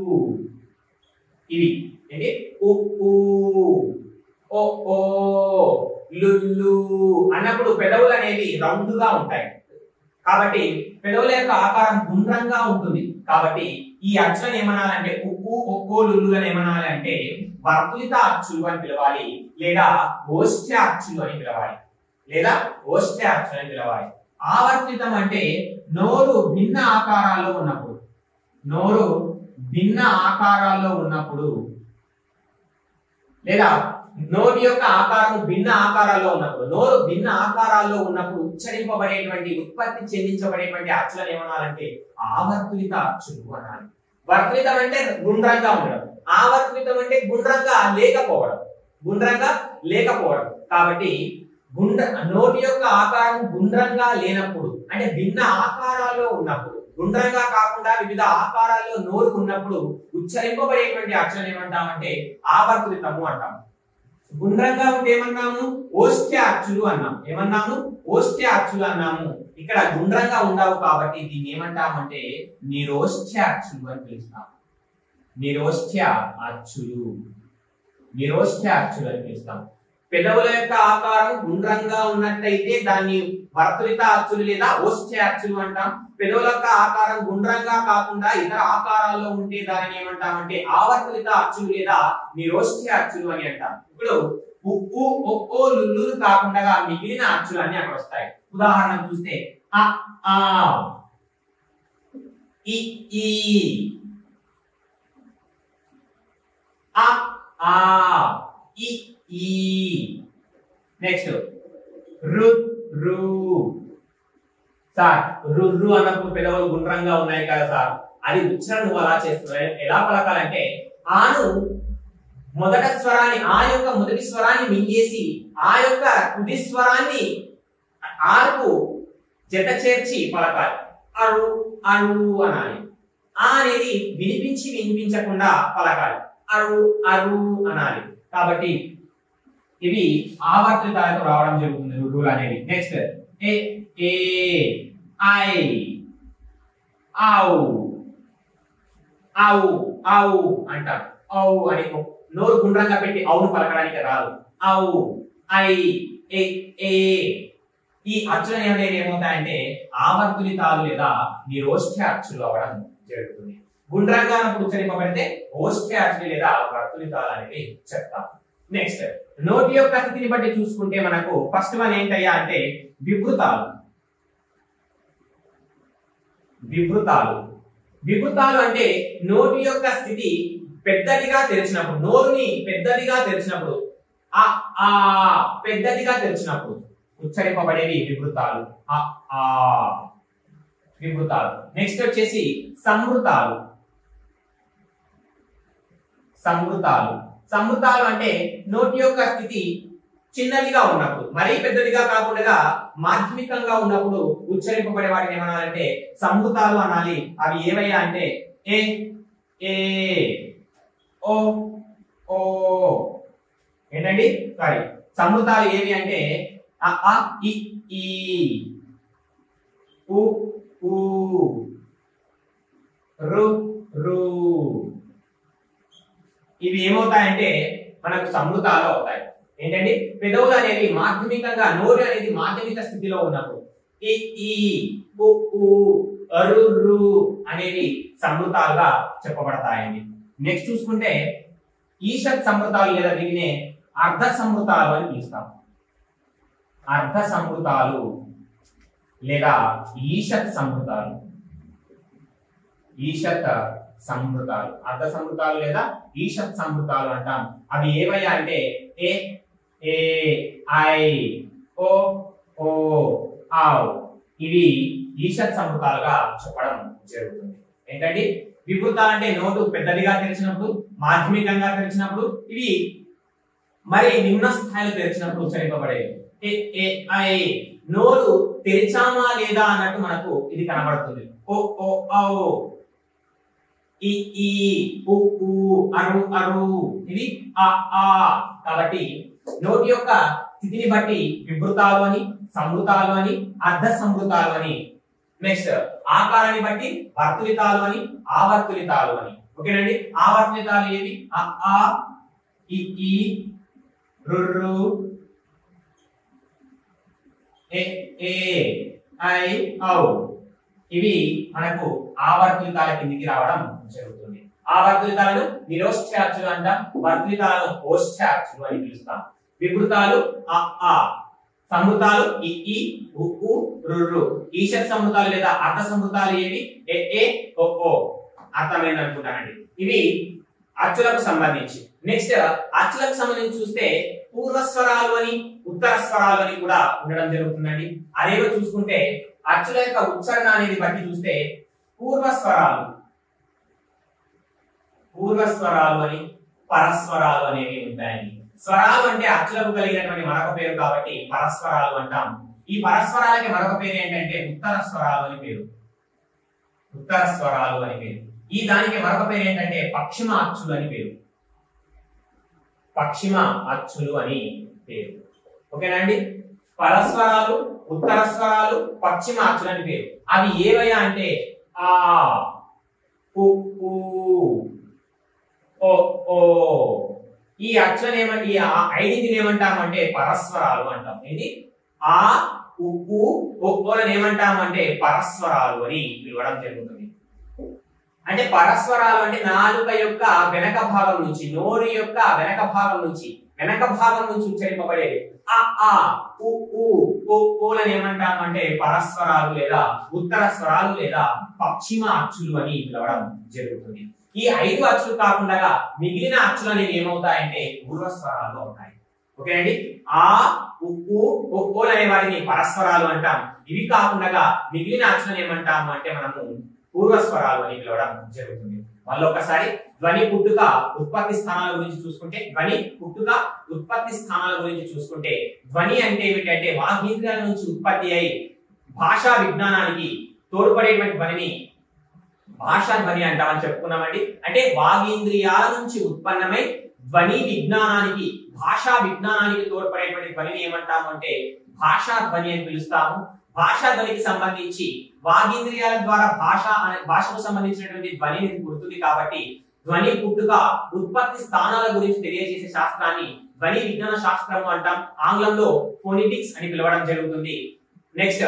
ఇవి ఏంటి ఉ ఊ, ఓ ఓ లుల్లు అన్నప్పుడు పెదవులు అనేవి రౌండ్ గా ఉంటాయి కాబట్టి పెదవుల యొక్క ఆకారం గుండ్రంగా ఉంటుంది కాబట్టి ఈ అచ్చులను ఏమనాలంటే ఉప్పు ఒక్కో లుల్లు అని ఏమనాలి అంటే వర్తులిత అచ్చులు అని పిలవాలి లేదా ఓష్ట్య అచ్చులు అని పిలవాలి లేదా ఓష్ట్య అచ్చులు అని పిలవాలి ఆవర్తితం అంటే నోరు భిన్న ఆకారాల్లో ఉన్నప్పుడు నోరు భిన్న ఆకారాల్లో ఉన్నప్పుడు లేదా నోటి యొక్క ఆకారం భిన్న ఆకారాల్లో ఉన్నప్పుడు నోరు భిన్న ఆకారాల్లో ఉన్నప్పుడు ఉచ్చరింపబడేటువంటి ఉత్పత్తి చెందించబడేటువంటి అచ్చులను ఏమనాలంటే ఆవర్తిత అచ్చులు అనాలి వర్తితం అంటే గుండ్రంగా ఉండడం ఆవర్తితం అంటే గుండ్రంగా లేకపోవడం గుండ్రంగా లేకపోవడం కాబట్టి గుండ్ర నోటి యొక్క ఆకారం గుండ్రంగా లేనప్పుడు అంటే భిన్న ఆకారాల్లో ఉన్నప్పుడు గుండ్రంగా కాకుండా వివిధ ఆకారాల్లో నోరు ఉన్నప్పుడు ఉచ్చరింపబడేటువంటి అక్షరం ఏమంటామంటే ఆవర్తితము అంటాం గుండ్రంగా ఉంటే ఏమన్నాము ఓష్ట్య అచ్చులు అన్నాం ఏమన్నాము ఓష్ట్య అచ్చులు అన్నాము ఇక్కడ గుండ్రంగా ఉండవు కాబట్టి దీన్ని ఏమంటామంటే నిరోష్ట్య అచ్చులు అని పిలుస్తాం నిరోష్ట్య అచ్చులు నిరోష్ట్య అచ్చులు అని పిలుస్తాం పెదవుల యొక్క ఆకారం గుండ్రంగా ఉన్నట్టయితే దాన్ని వర్తులిత అచ్చులు లేదా ఓష్ట్య అచ్చులు అంటాం పెదవుల యొక్క ఆకారం గుండ్రంగా కాకుండా ఇతర ఆకారాల్లో ఉంటే దానిని ఏమంటామంటే ఆవర్తలిత అచ్చులు లేదా నిరోష్ట్య అచ్చులు అని అంటాం ఇప్పుడు ఉప్పు ఒక్కో లుల్లు కాకుండా మిగిలిన అచ్చులు అన్ని అక్కడ వస్తాయి ఉదాహరణ చూస్తే అ ఆ ఇ ఈ అ ఆ ఇ ఈ నెక్స్ట్ రు రు సార్ రుర్రు అన్నప్పుడు పెదవులు గుండ్రంగా ఉన్నాయి కదా సార్ అది ఉచ్చారణ నువ్వు అలా చేస్తున్నావు ఎలా పలకాలంటే ఆను మొదట స్వరాన్ని ఆ యొక్క మొదటి స్వరాన్ని మింగేసి ఆ యొక్క తుది స్వరాన్ని ఆకు జత చేర్చి పలకాలి అరు అరు అనాలి ఆ అనేది వినిపించి వినిపించకుండా పలకాలి అరు అరు అనాలి కాబట్టి ఇవి ఆవర్తితాలతో రావడం జరుగుతుంది రుర్రులు అనేవి నెక్స్ట్ ఏ ఏ ఐ ఆవు ఆవు ఆవు అంటారు ఆవు అని నోరు గుండ్రంగా పెట్టి అవును పలకడానికి రాదు ఆవు ఐ ఏ ఏ ఈ అచ్చులు అనేవి ఏమవుతాయంటే ఆవర్తులితాలు లేదా నిరోష్ఠ్య అచ్చులు అవ్వడం జరుగుతుంది గుండ్రంగా అన్నప్పుడు ఉచ్చరింపబడితే ఓష్ఠ్య అచ్చులు లేదా వర్తులితాలు అనేవి చెప్తాం నెక్స్ట్ నోటి యొక్క స్థితిని బట్టి చూసుకుంటే మనకు ఫస్ట్ వన్ ఏంటయ్యా అంటే వివృతాలు వివృతాలు వివృతాలు అంటే నోటి యొక్క స్థితి పెద్దదిగా తెరిచినప్పుడు నోరుని పెద్దదిగా తెరిచినప్పుడు ఆ ఆ పెద్దదిగా తెరిచినప్పుడు ఉచ్చరింపబడేవి వివృతాలు ఆ ఆ వివృతాలు నెక్స్ట్ వచ్చేసి సంవృతాలు సంవృతాలు సంవృతాలు అంటే నోటి యొక్క స్థితి చిన్నదిగా ఉన్నప్పుడు మరీ పెద్దదిగా కాకుండా మాధ్యమికంగా ఉన్నప్పుడు ఉచ్చరింపబడే వాటిని ఏమనాలంటే సంవృతాలు అనాలి అవి ఏవయ్యా అంటే ఏ ఏ ఓ ఓ ఏంటండి సారీ సంవృతాలు ఏవి అంటే అ ఆ ఇ ఈ ఉ ఊ రు రు ఇవి ఏమవుతాయంటే మనకు సమృతాలు అవుతాయి ఏంటండి పెదవులు అనేవి మాధ్యమికంగా నోరు అనేది మాధ్యమిక స్థితిలో ఉన్నప్పుడు ఈ ఈ ఉ ఊ అరు రు అనేవి సమృతాలుగా చెప్పబడతాయండి నెక్స్ట్ చూసుకుంటే ఈషత్ సమృతాలు లేదా వీటిని అర్ధ సమృతాలు అని పిలుస్తాం అర్ధ సమృతాలు లేదా ఈషత్ సమృతాలు ఈషత్ సమృతాలు అర్ధ సమృతాలు లేదా ఈషత్ సమృతాలు అంటాం అవి ఏవయ్యా అంటే ఏ ఏ ఐ ఓ ఓ ఆవ్ ఇవి ఈషత్ సమృతాలుగా చెప్పడం జరుగుతుంది ఏంటండి వివృత అంటే నోటు పెద్దదిగా తెరిచినప్పుడు మాధ్యమికంగా తెరిచినప్పుడు ఇవి మరి నిమ్న స్థాయిలో తెరిచినప్పుడు ఉచ్చరింపబడేవి ఏ ఏ ఐ నోరు తెరిచామా లేదా అన్నట్టు మనకు ఇది కనబడుతుంది ఓ ఓ ఔ ఈ ఈ ఉ ఊ అరు అరు ఇవి ఆ ఆ కాబట్టి నోటి యొక్క స్థితిని బట్టి వివృతాలు అని సమృతాలు అని అర్ధ సమృతాలు అని నెక్స్ట్ ఆకారాన్ని బట్టి వర్తులితాలు అని ఆవర్తులితాలు అని ఓకేనండి ఆవర్తులితాలు ఏవి అ ఆ ఇ ఈ రుర్రు ఏ ఏ ఐ ఔ ఇవి మనకు ఆవర్తులితాల కిందికి రావడం జరుగుతుంది ఆవర్తులితాలను నిరోష్ట్యాచులు అంటాం వర్తులితాలను ఓష్ట్యాచులు అని పిలుస్తాం వికృతాలు అ ఆ సమృతాలు ఇ ఈ ఉ ఉ రుర్రు ఈషత్ సమృతాలు లేదా అర్ధ సమృతాలు ఏవి ఏ ఏ ఓ ఓ అర్థమైంది అనుకుంటానండి ఇవి అచ్చులకు సంబంధించి నెక్స్ట్ అచ్చులకు సంబంధించి చూస్తే పూర్వస్వరాలు అని ఉత్తర స్వరాలు అని కూడా ఉండడం జరుగుతుందండి అదేవో చూసుకుంటే అచ్చుల యొక్క ఉచ్చారణ అనేది బట్టి చూస్తే పూర్వస్వరాలు పూర్వస్వరాలు అని పరస్వరాలు అనేవి ఉంటాయండి స్వరాలు అంటే అచ్చులకు కలిగినటువంటి మరొక పేరు కాబట్టి పరస్వరాలు అంటాం ఈ పరస్వరాలకి మరొక పేరు ఏంటంటే ఉత్తర స్వరాలు అని పేరు ఉత్తర స్వరాలు అని పేరు ఈ దానికి మరొక పేరు ఏంటంటే పశ్చిమ అచ్చులు అని పేరు పశ్చిమ అచ్చులు అని పేరు ఓకేనా అండి పరస్వరాలు ఉత్తర స్వరాలు పశ్చిమ అచ్చులు అని పేరు అవి ఏవయ్యా అంటే ఆ ఉ ఊ, ఓ ఓ ఈ అక్షరం ఏమంటే ఈ ఆ- ఐదింటిని ఏమంటామంటే పరస్వరాలు అంటాం ఏంటి ఆ ఉ ఊ, ఓ ఓలను ఏమంటామంటే పరస్వరాలు అని పిలవడం జరుగుతుంది అంటే పరస్వరాలు అంటే నాలుక యొక్క వెనక భాగం నుంచి నోరు యొక్క వెనక భాగం నుంచి వెనక భాగం నుంచి ఉచ్చరింపబడేవి ఆ ఆ ఉ ఊ ఓ ఓలను ఏమంటామంటే పరస్వరాలు లేదా ఉత్తర స్వరాలు లేదా పశ్చిమ అచ్చులు అని పిలవడం జరుగుతుంది ఈ ఐదు అచ్చులు కాకుండా మిగిలిన అచ్చులు అనేవి ఏమవుతాయంటే పూర్వస్వరాలు అవుతాయి ఓకేనండి ఆ ఉ ఊ, ఓ ఓలు అనే వాటిని పరస్వరాలు అంటాం ఇవి కాకుండా మిగిలిన అచ్చులను ఏమంటాము అంటే మనము పూర్వస్వరాలు అని పిలవడం జరుగుతుంది మళ్ళీ ఒకసారి ధ్వని పుట్టుక ఉత్పత్తి స్థానాల గురించి చూసుకుంటే ధ్వని పుట్టుక ఉత్పత్తి స్థానాల గురించి చూసుకుంటే ధ్వని అంటే ఏమిటంటే వాగీంద్రియాల నుంచి ఉత్పత్తి అయి భాషా విజ్ఞానానికి తోడ్పడేటువంటి ధ్వనిని భాషా ధ్వని అంటామని చెప్పుకున్నామండి అంటే వాగీంద్రియాల నుంచి ఉత్పన్నమై ధ్వని విజ్ఞానానికి భాషా విజ్ఞానానికి తోడ్పడేటువంటి ధ్వనిని ఏమంటాము అంటే భాషా ధ్వని అని పిలుస్తాము భాషా ధ్వనికి సంబంధించి వాగీంద్రియాల ద్వారా భాష అనే భాషకు సంబంధించినటువంటి ధ్వనిని గుర్తుంది కాబట్టి ధ్వని పుట్టుక ఉత్పత్తి స్థానాల గురించి తెలియజేసే శాస్త్రాన్ని ధ్వని విజ్ఞాన శాస్త్రము అంటాం ఆంగ్లంలో ఫోనిటిక్స్ అని పిలవడం జరుగుతుంది నెక్స్ట్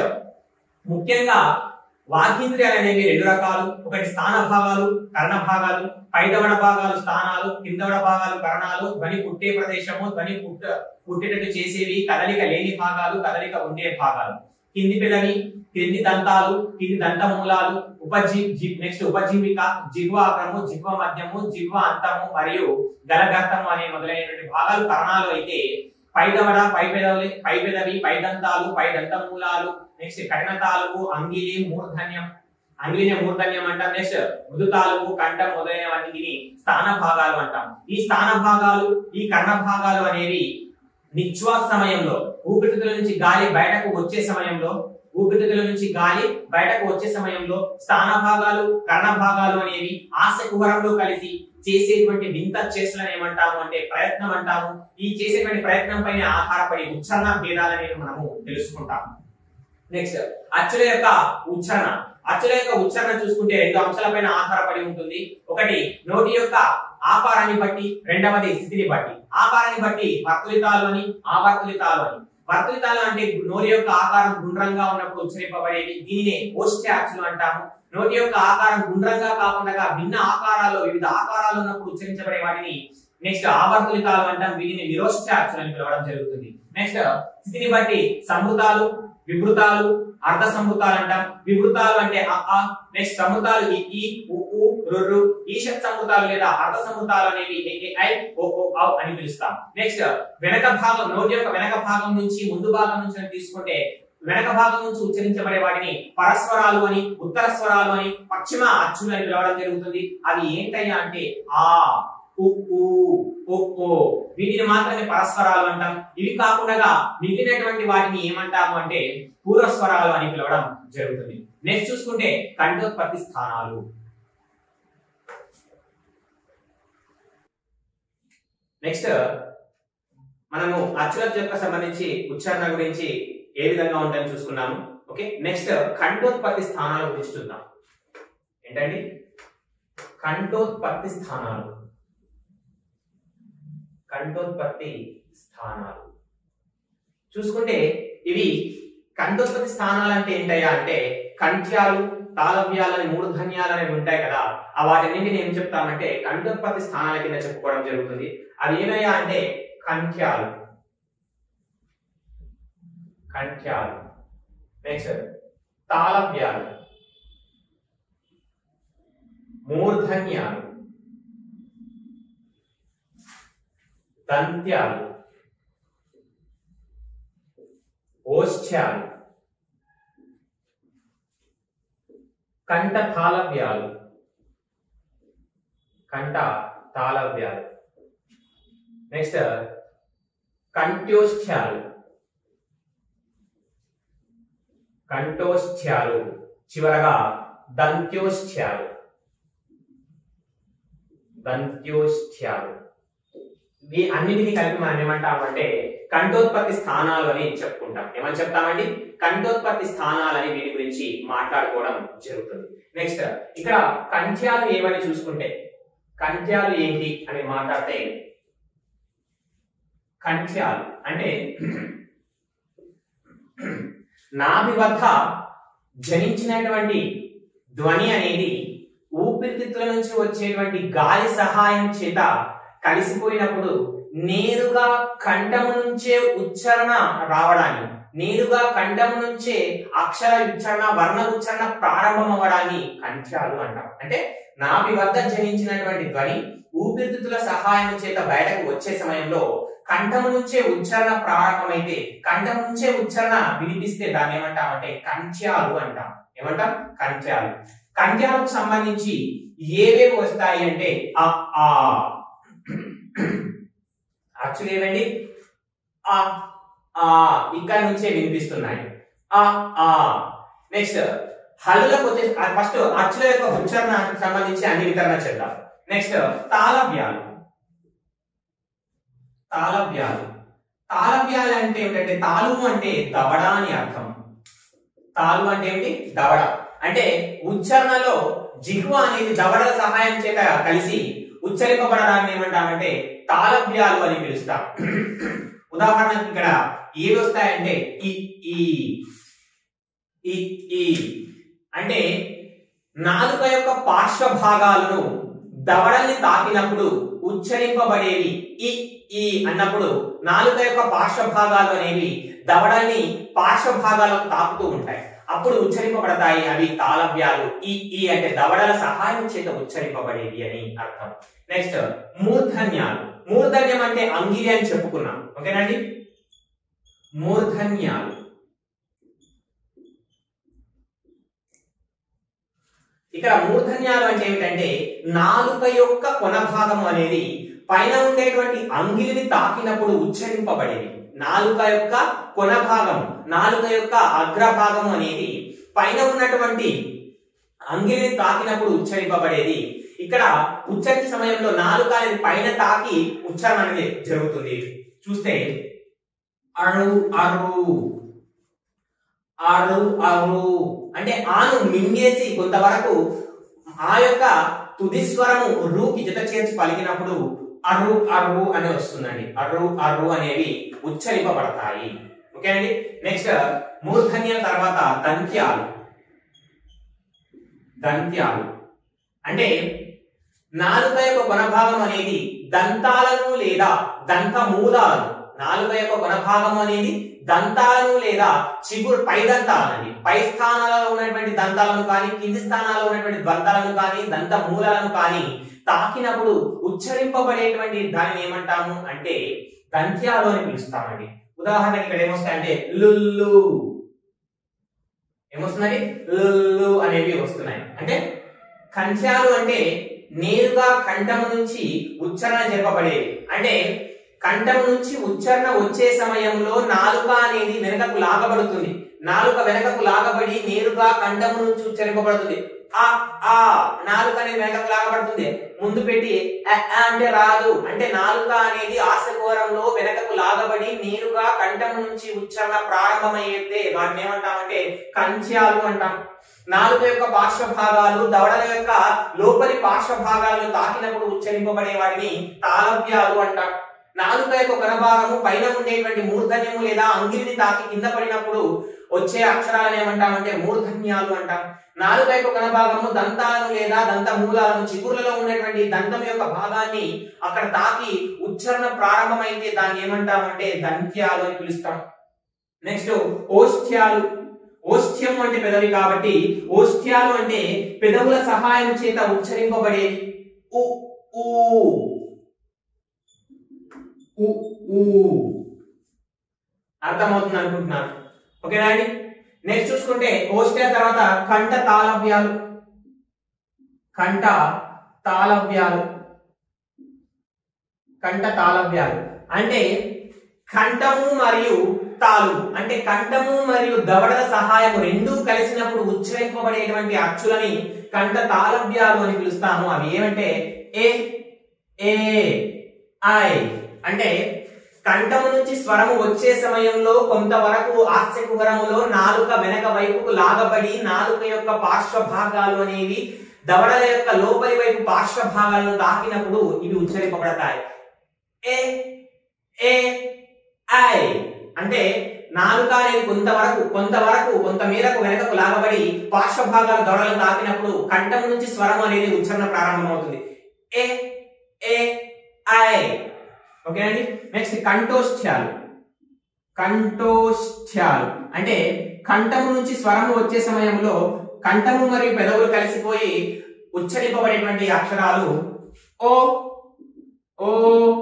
ముఖ్యంగా వాగీంద్రియాలు అనేవి రెండు రకాలు ఒకటి స్థాన భాగాలు కర్ణ భాగాలు పైదవడ భాగాలు స్థానాలు కిందవడ భాగాలు కరణాలు ధ్వని పుట్టే ప్రదేశము ధ్వని పుట్ట పుట్టేటట్టు చేసేవి కదలిక లేని భాగాలు కదలిక ఉండే భాగాలు కింది పెదవి కింది దంతాలు కింది దంత మూలాలు ఉపజీ నెక్స్ట్ ఉపజీవిక జిహ్వాగ్రము జిహ్వ మధ్యము జిహ్వ అంతము మరియు గలగర్తము అనే మొదలైనటువంటి భాగాలు కరణాలు అయితే పైదవడ పై పెదవి పై పెదవి పై దంతాలు పై దంత మూలాలు నెక్స్ట్ కఠిన తాలుగు అంగిలి మూర్ధన్యం అంగిలిని మూర్ధన్యం అంటాం నెక్స్ట్ మృదు తాలుగు కంఠం మొదలైనవన్నిటిని స్థాన భాగాలు అంటాం ఈ స్థాన భాగాలు ఈ కర్ణ భాగాలు అనేవి నిశ్వాస సమయంలో ఊపిరితిత్తుల నుంచి గాలి బయటకు వచ్చే సమయంలో ఊపిరితిత్తుల నుంచి గాలి బయటకు వచ్చే సమయంలో స్థాన భాగాలు కర్ణ భాగాలు అనేవి ఆశ కుహరంలో కలిసి చేసేటువంటి వింత చేష్టలను ఏమంటాము అంటే ప్రయత్నం అంటాము ఈ చేసేటువంటి ప్రయత్నం పైన ఆధారపడి ఉచ్చారణ భేదాలని మనము తెలుసుకుంటాము నెక్స్ట్ అచ్చుల యొక్క ఉచ్చారణ అచ్చుల యొక్క ఉచ్చారణ చూసుకుంటే రెండు అంశాలపైన ఆధారపడి ఉంటుంది ఒకటి నోటి యొక్క ఆకారాన్ని బట్టి రెండవది స్థితిని బట్టి ఆకారాన్ని బట్టి వర్తులితాలు అని ఆవర్తులితాలు అని వర్తులితాలు అంటే నోటి యొక్క ఆకారం గుండ్రంగా ఉన్నప్పుడు ఉచ్చరింపబడేవి దీనినే ఓష్ట అచ్చులు అంటాము నోటి యొక్క ఆకారం గుండ్రంగా కాకుండా భిన్న ఆకారాల్లో వివిధ ఆకారాలు ఉన్నప్పుడు ఉచ్చరించబడే వాటిని నెక్స్ట్ ఆవర్తులితాలు అంటాం వీటిని విరోష్ట అచ్చులు అని పిలవడం జరుగుతుంది నెక్స్ట్ స్థితిని బట్టి సమృతాలు వివృతాలు అర్ధ సంవృతాలు అంటాం వివృతాలు అంటే అ ఆ నెక్స్ట్ సమృతాలు ఈ ఈ ఉ ఉ రుర్రు ఈషత్ సంవృతాలు లేదా అర్ధ సంవృతాలు అనేవి ఏ ఏ ఐ ఓ ఓ ఔ అని పిలుస్తాం నెక్స్ట్ వెనక భాగం నోటి యొక్క వెనక భాగం నుంచి ముందు భాగం నుంచి అని తీసుకుంటే వెనక భాగం నుంచి ఉచ్చరించబడే వాటిని పరస్వరాలు అని ఉత్తర స్వరాలు అని పశ్చిమ అచ్చులు అని పిలవడం జరుగుతుంది అవి ఏంటయ్యా అంటే ఆ ఉ ఊ ఓ ఓ వీటిని మాత్రమే పరస్వరాలు అంటాం ఇవి కాకుండా మిగిలినటువంటి వాటిని ఏమంటాము అంటే పూర్వస్వరాలు అని పిలవడం జరుగుతుంది నెక్స్ట్ చూసుకుంటే కంఠోత్పత్తి స్థానాలు నెక్స్ట్ మనము అచ్చుల యొక్క సంబంధించి ఉచ్చారణ గురించి ఏ విధంగా ఉంటాయని చూసుకున్నాము ఓకే నెక్స్ట్ కంఠోత్పత్తి స్థానాల గురించి చూద్దాం ఏంటండి కంఠోత్పత్తి స్థానాలు కంఠోత్పత్తి స్థానాలు చూసుకుంటే ఇవి కంఠోత్పత్తి స్థానాలు అంటే ఏంటయ్యా అంటే కంఠ్యాలు తాళవ్యాలు అని మూడు ధన్యాలు అనేవి ఉంటాయి కదా ఆ వాటిన్నింటిని ఏం చెప్తామంటే కంఠోత్పత్తి స్థానాల కింద చెప్పుకోవడం జరుగుతుంది అవి ఏమయ్యా అంటే కంఠ్యాలు కంఠ్యాలు నెక్స్ట్ తాళవ్యాలు మూర్ధన్యాలు దంత్యాలు ఓష్ఠ్యాలు కంఠ తాళవ్యాలు కంఠ తాళవ్యాలు నెక్స్ట్ కంఠ్యోష్ఠ్యాలు కంఠోష్ఠ్యాలు చివరగా దంత్యోష్ఠ్యాలు దంత్యోష్ఠ్యాలు ఈ అన్నిటిని కలిపి మనం ఏమంటామంటే కంఠోత్పత్తి స్థానాలు అని చెప్పుకుంటాం ఏమని చెప్తామండి కంఠోత్పత్తి స్థానాలని వీటి గురించి మాట్లాడుకోవడం జరుగుతుంది నెక్స్ట్ ఇక్కడ కంఠ్యాలు ఏమని చూసుకుంటే కంఠ్యాలు ఏంటి అని మాట్లాడితే కంఠ్యాలు అంటే నాభి వద్ద జనించినటువంటి ధ్వని అనేది ఊపిరితిత్తుల నుంచి వచ్చేటువంటి గాలి సహాయం చేత కలిసిపోయినప్పుడు నేరుగా కంఠము నుంచే ఉచ్చారణ రావడాన్ని నేరుగా కంఠము నుంచే అక్షర ఉచ్చారణ వర్ణ ఉచ్చారణ ప్రారంభం అవ్వడాన్ని కంఠ్యాలు అంటాం అంటే నాభి వద్ద జనించినటువంటి ధ్వని ఊపిరితిత్తుల సహాయం చేత బయటకు వచ్చే సమయంలో కంఠము నుంచే ఉచ్చారణ ప్రారంభమైతే కంఠం నుంచే ఉచ్చారణ వినిపిస్తే దాన్ని ఏమంటామంటే కంఠ్యాలు అంటాం ఏమంటాం కంఠ్యాలు కంఠ్యాలకు సంబంధించి ఏవేవి వస్తాయి అంటే అ ఆ యాక్చువల్లీ ఏమండి ఆ ఆ ఇక్కడ నుంచే వినిపిస్తున్నాయి ఆ ఆ నెక్స్ట్ హల్లులకు వచ్చే ఫస్ట్ అచ్చుల యొక్క ఉచ్చారణకు సంబంధించి అన్ని వితరణ చేద్దాం నెక్స్ట్ తాళవ్యాలు తాళవ్యాలు తాళవ్యాలు అంటే ఏమిటంటే తాళు అంటే దవడ అని అర్థం తాళు అంటే ఏమిటి దవడ అంటే ఉచ్చారణలో జిహ్వ అనేది దవడల సహాయం చేత కలిసి ఉచ్చరింపబడడాన్ని ఏమంటామంటే తాళవ్యాలు అని పిలుస్తాం ఉదాహరణకి ఇక్కడ ఏవి వస్తాయంటే ఈ ఈ ఈ ఈ అంటే నాలుక యొక్క పార్శ్వ భాగాలను దవడల్ని తాకినప్పుడు ఉచ్చరింపబడేవి ఈ ఈ అన్నప్పుడు నాలుక యొక్క పార్శ్వ భాగాలు అనేవి దవడల్ని పార్శ్వ భాగాలకు తాకుతూ ఉంటాయి అప్పుడు ఉచ్చరింపబడతాయి అవి తాళవ్యాలు ఈ ఈ అంటే దవడల సహాయం చేత ఉచ్చరింపబడేవి అని అర్థం నెక్స్ట్ మూర్ధన్యాలు మూర్ధన్యం అంటే అంగిలి అని చెప్పుకున్నాం ఓకేనండి మూర్ధన్యాలు ఇక్కడ మూర్ధన్యాలు అంటే ఏమిటంటే నాలుక యొక్క కొన భాగం అనేది పైన ఉండేటువంటి అంగిలిని తాకినప్పుడు ఉచ్చరింపబడేది నాలుక యొక్క కొన భాగం నాలుక యొక్క అగ్రభాగం అనేది పైన ఉన్నటువంటి అంగిలిని తాకినప్పుడు ఉచ్చరింపబడేది ఇక్కడ ఉచ్చరించే సమయంలో నాలుక అనేది పైన తాకి ఉచ్చారణ అనేది జరుగుతుంది చూస్తే అరు అరు అరు అరు అంటే ఆను మింగేసి కొంతవరకు ఆ యొక్క తుది స్వరము రూకి జత చేర్చి పలికినప్పుడు అర్రు అర్రు అని వస్తుందండి అర్రు అర్రు అనేవి ఉచ్చరింపబడతాయి ఓకే అండి నెక్స్ట్ మూర్ధన్య తర్వాత దంత్యాలు దంత్యాలు అంటే నాలుక యొక్క కొనభాగం అనేది దంతాలను లేదా దంత మూలాలను నాలుక యొక్క కొనభాగం అనేది దంతాలను లేదా చిగురు పై దంతాలని పై స్థానాలలో ఉన్నటువంటి దంతాలను కానీ కింది స్థానాల్లో ఉన్నటువంటి దంతాలను కానీ దంత మూలాలను కానీ తాకినప్పుడు ఉచ్చరింపబడేటువంటి దానిని ఏమంటాము అంటే దంత్యాలు అని పిలుస్తామండి ఉదాహరణకి ఇక్కడ ఏమొస్తాయంటే లుల్లు ఏమొస్తుందండి లుల్లు అనేవి వస్తున్నాయి అంటే కంఠ్యాలు అంటే నేరుగా కంఠము నుంచి ఉచ్చారణ జరపబడేవి అంటే కంఠం నుంచి ఉచ్చారణ వచ్చే సమయంలో నాలుక అనేది వెనుకకు లాగబడుతుంది నాలుక వెనకకు లాగబడి నేరుగా కంఠము నుంచి ఉచ్చరింపబడుతుంది ఆ ఆ నాలుక అనేది వెనకకు లాగబడుతుంది ముందు పెట్టి అ, ఆ అంటే రాదు అంటే నాలుక అనేది ఆశఘోరంలో వెనకకు లాగబడి నేరుగా కంఠము నుంచి ఉచ్చారణ ప్రారంభమయ్యేదే వాటిని ఏమంటామంటే కంచ్యాలు అంటాం నాలుక యొక్క పార్శ్వ భాగాలు దవడల యొక్క లోపలి పార్శ్వ భాగాలను తాకినప్పుడు ఉచ్చరింపబడే వాటిని తాళవ్యాలు అంటాం నాలుక యొక్క కనభాగము పైన ఉండేటువంటి మూర్ధన్యము లేదా అంగిలిని తాకి కింద పడినప్పుడు వచ్చే అక్షరాలను ఏమంటామంటే మూర్ధన్యాలు అంటాం నాలుక యొక్క కనభాగము దంతాలను లేదా దంత మూలాలను చిగుర్లలో ఉన్నటువంటి దంతం యొక్క భాగాన్ని అక్కడ తాకి ఉచ్చారణ ప్రారంభమైతే దాన్ని ఏమంటామంటే దంత్యాలు అని పిలుస్తాం నెక్స్ట్ ఓష్ఠ్యాలు ఓష్ఠ్యం అంటే పెదవి కాబట్టి ఓష్ఠ్యాలు అంటే పెదవుల సహాయం చేత ఉచ్చరింపబడేవి ఉ ఊ ఉ ఊ అర్థమవుతుంది అనుకుంటున్నాను ఓకేనా అండి నెక్స్ట్ చూసుకుంటే ఓష్ఠ్య తర్వాత కంఠ తాళవ్యాలు కంఠ తాళవ్యాలు కంఠ తాళవ్యాలు అంటే కంఠము మరియు తాలు అంటే కంఠము మరియు దవడల సహాయము రెండూ కలిసినప్పుడు ఉచ్చరింపబడేటువంటి అచ్చులని కంఠ తాళవ్యాలు అని పిలుస్తాము అవి ఏమంటే ఏ ఏ ఐ అంటే కంఠము నుంచి స్వరము వచ్చే సమయంలో కొంతవరకు ఆస్యకుహరములో నాలుక వెనక వైపుకు లాగబడి నాలుక యొక్క పార్శ్వ భాగాలు అనేవి దవడల యొక్క లోపలి వైపు పార్శ్వ భాగాలను తాకినప్పుడు ఇవి ఉచ్చరింపబడతాయి ఏ ఏ ఐ అంటే నాలుక అనేది కొంతవరకు కొంతవరకు కొంత మేరకు వెనకకు లాగబడి పార్శ్వ భాగాలు దొరలను తాకినప్పుడు కంఠం నుంచి స్వరం అనేది ఉచ్చారణ ప్రారంభమవుతుంది ఏ ఏ ఐ ఓకేనండి నెక్స్ట్ కంఠోష్ఠ్యాలు కంఠోష్ఠ్యాలు అంటే కంఠము నుంచి స్వరము వచ్చే సమయంలో కంఠము మరియు పెదవులు కలిసిపోయి ఉచ్చరింపబడేటువంటి అక్షరాలు ఓ ఓ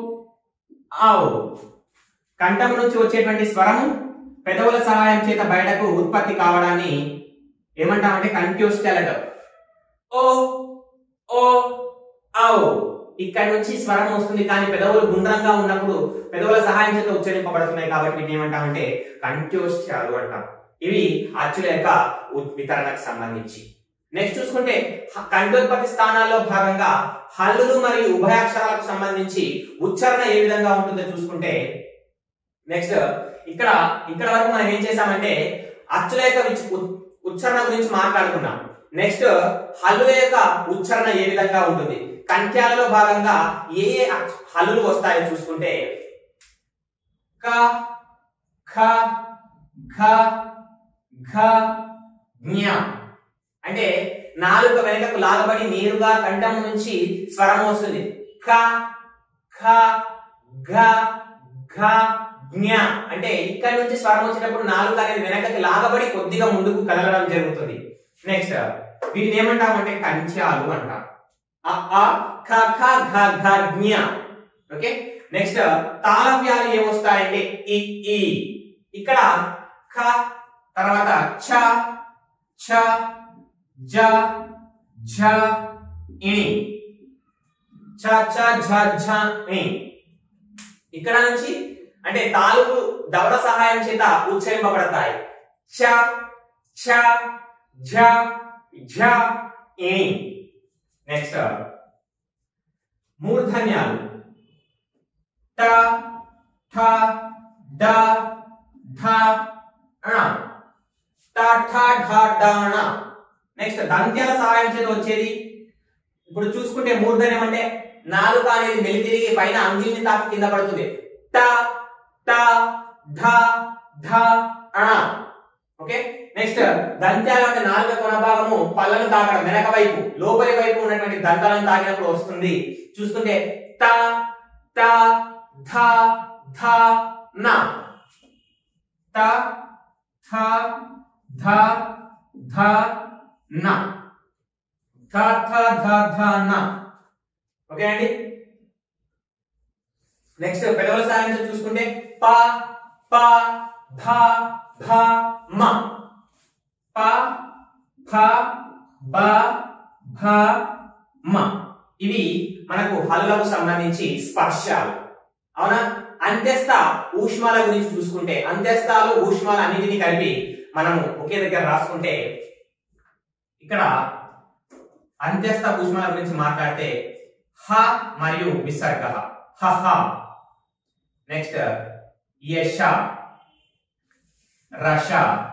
ఔ కంఠం నుంచి వచ్చేటువంటి స్వరము పెదవుల సహాయం చేత బయటకు ఉత్పత్తి కావడాన్ని ఏమంటామంటే కంట్యూస్టల్ అంటాం ఓ ఓ ఔ ఇక్కడ నుంచి స్వరం వస్తుంది కానీ పెదవులు గుండ్రంగా ఉన్నప్పుడు పెదవుల సహాయం చేత ఉచ్చరింపబడుతున్నాయి కాబట్టి వీటిని ఏమంటామంటే కంట్యూస్టాలు అంటాం ఇవి అచ్చుల యొక్క ఉత్- వితరణకు సంబంధించి నెక్స్ట్ చూసుకుంటే హ- కంఠోత్పత్తి స్థానాల్లో భాగంగా హల్లులు మరియు ఉభయాక్షరాలకు సంబంధించి ఉచ్చారణ ఏ విధంగా ఉంటుందో చూసుకుంటే నెక్స్ట్ ఇక్కడ ఇక్కడ వరకు మనం ఏం చేసామంటే అచ్చుల యొక్క విచ్- ఉ- ఉచ్చారణ గురించి మాట్లాడుకున్నాం నెక్స్ట్ హల్లుల యొక్క ఉచ్చారణ ఏ విధంగా ఉంటుంది కంఠ్యాలలో భాగంగా ఏ ఏ అక్ష- హల్లులు వస్తాయో చూసుకుంటే క ఖ ఘ ఘ జ్ఞ అంటే నాలుక వెనుకకు లాగబడి నేరుగా కంఠం నుంచి స్వరం వస్తుంది క ఖ ఘ ఘ జ్ఞ అంటే ఇక్కడ నుంచి స్వరం వచ్చినప్పుడు నాలుక అనేది వెనకకి లాగబడి కొద్దిగా ముందుకు కదలడం జరుగుతుంది నెక్స్ట్ వీటిని ఏమంటామంటే కంచాలు అంటాం అ ఆ ఖ ఖ ఘ ఘ జ్ఞ ఓకే నెక్స్ట్ తాళవ్యాలు ఏమొస్తాయంటే ఇ ఈ ఇక్కడ ఖ తర్వాత ఛ ఛ జ ఝ ఇని ఛ ఛ ఝ ఝ ఇని ఇక్కడ నుంచి అంటే తాలూకు దవడ సహాయం చేత ఉచ్చరింపబడతాయి చ ఛ ఝ ఝ ఇని నెక్స్ట్ మూర్ధన్యాలు ట ఠ డ ఢ ణ ట ఠ ఢ డ ణ నెక్స్ట్ దంత్యాల సహాయం చేత వచ్చేది ఇప్పుడు చూసుకుంటే మూర్ధన్యం అంటే నాలుక అనేది మెలితిరిగి పైన అంగిల్ని తాకి కింద పడుతుంది ట ట ఢ ఢ ణ ఓకే నెక్స్ట్ దంత్యాలు అంటే నాలుక కొన భాగము పళ్ళను తాకడం వెనక వైపు లోపలి వైపు ఉన్నటువంటి దంతాలను తాకినప్పుడు వస్తుంది చూసుకుంటే ట ట ధ ధ న ట థ ధ ధ న థ థ ధ ధ న ఓకే అండి నెక్స్ట్ పెదవుల సాయంతో చూసుకుంటే ప ప భ భ మ ప ఫ బ భ మ ఇవి మనకు హల్లకు సంబంధించి స్పర్శాలు అవునా అంత్యస్థ ఊష్మాల గురించి చూసుకుంటే అంత్యస్థాలు ఊష్మాలు అన్నిటిని కలిపి మనము ఒకే దగ్గర రాసుకుంటే ఇక్కడ అంత్యస్థ భూష్మాల గురించి మాట్లాడితే హ మరియు విసర్గ హ హ నెక్స్ట్ యశ రష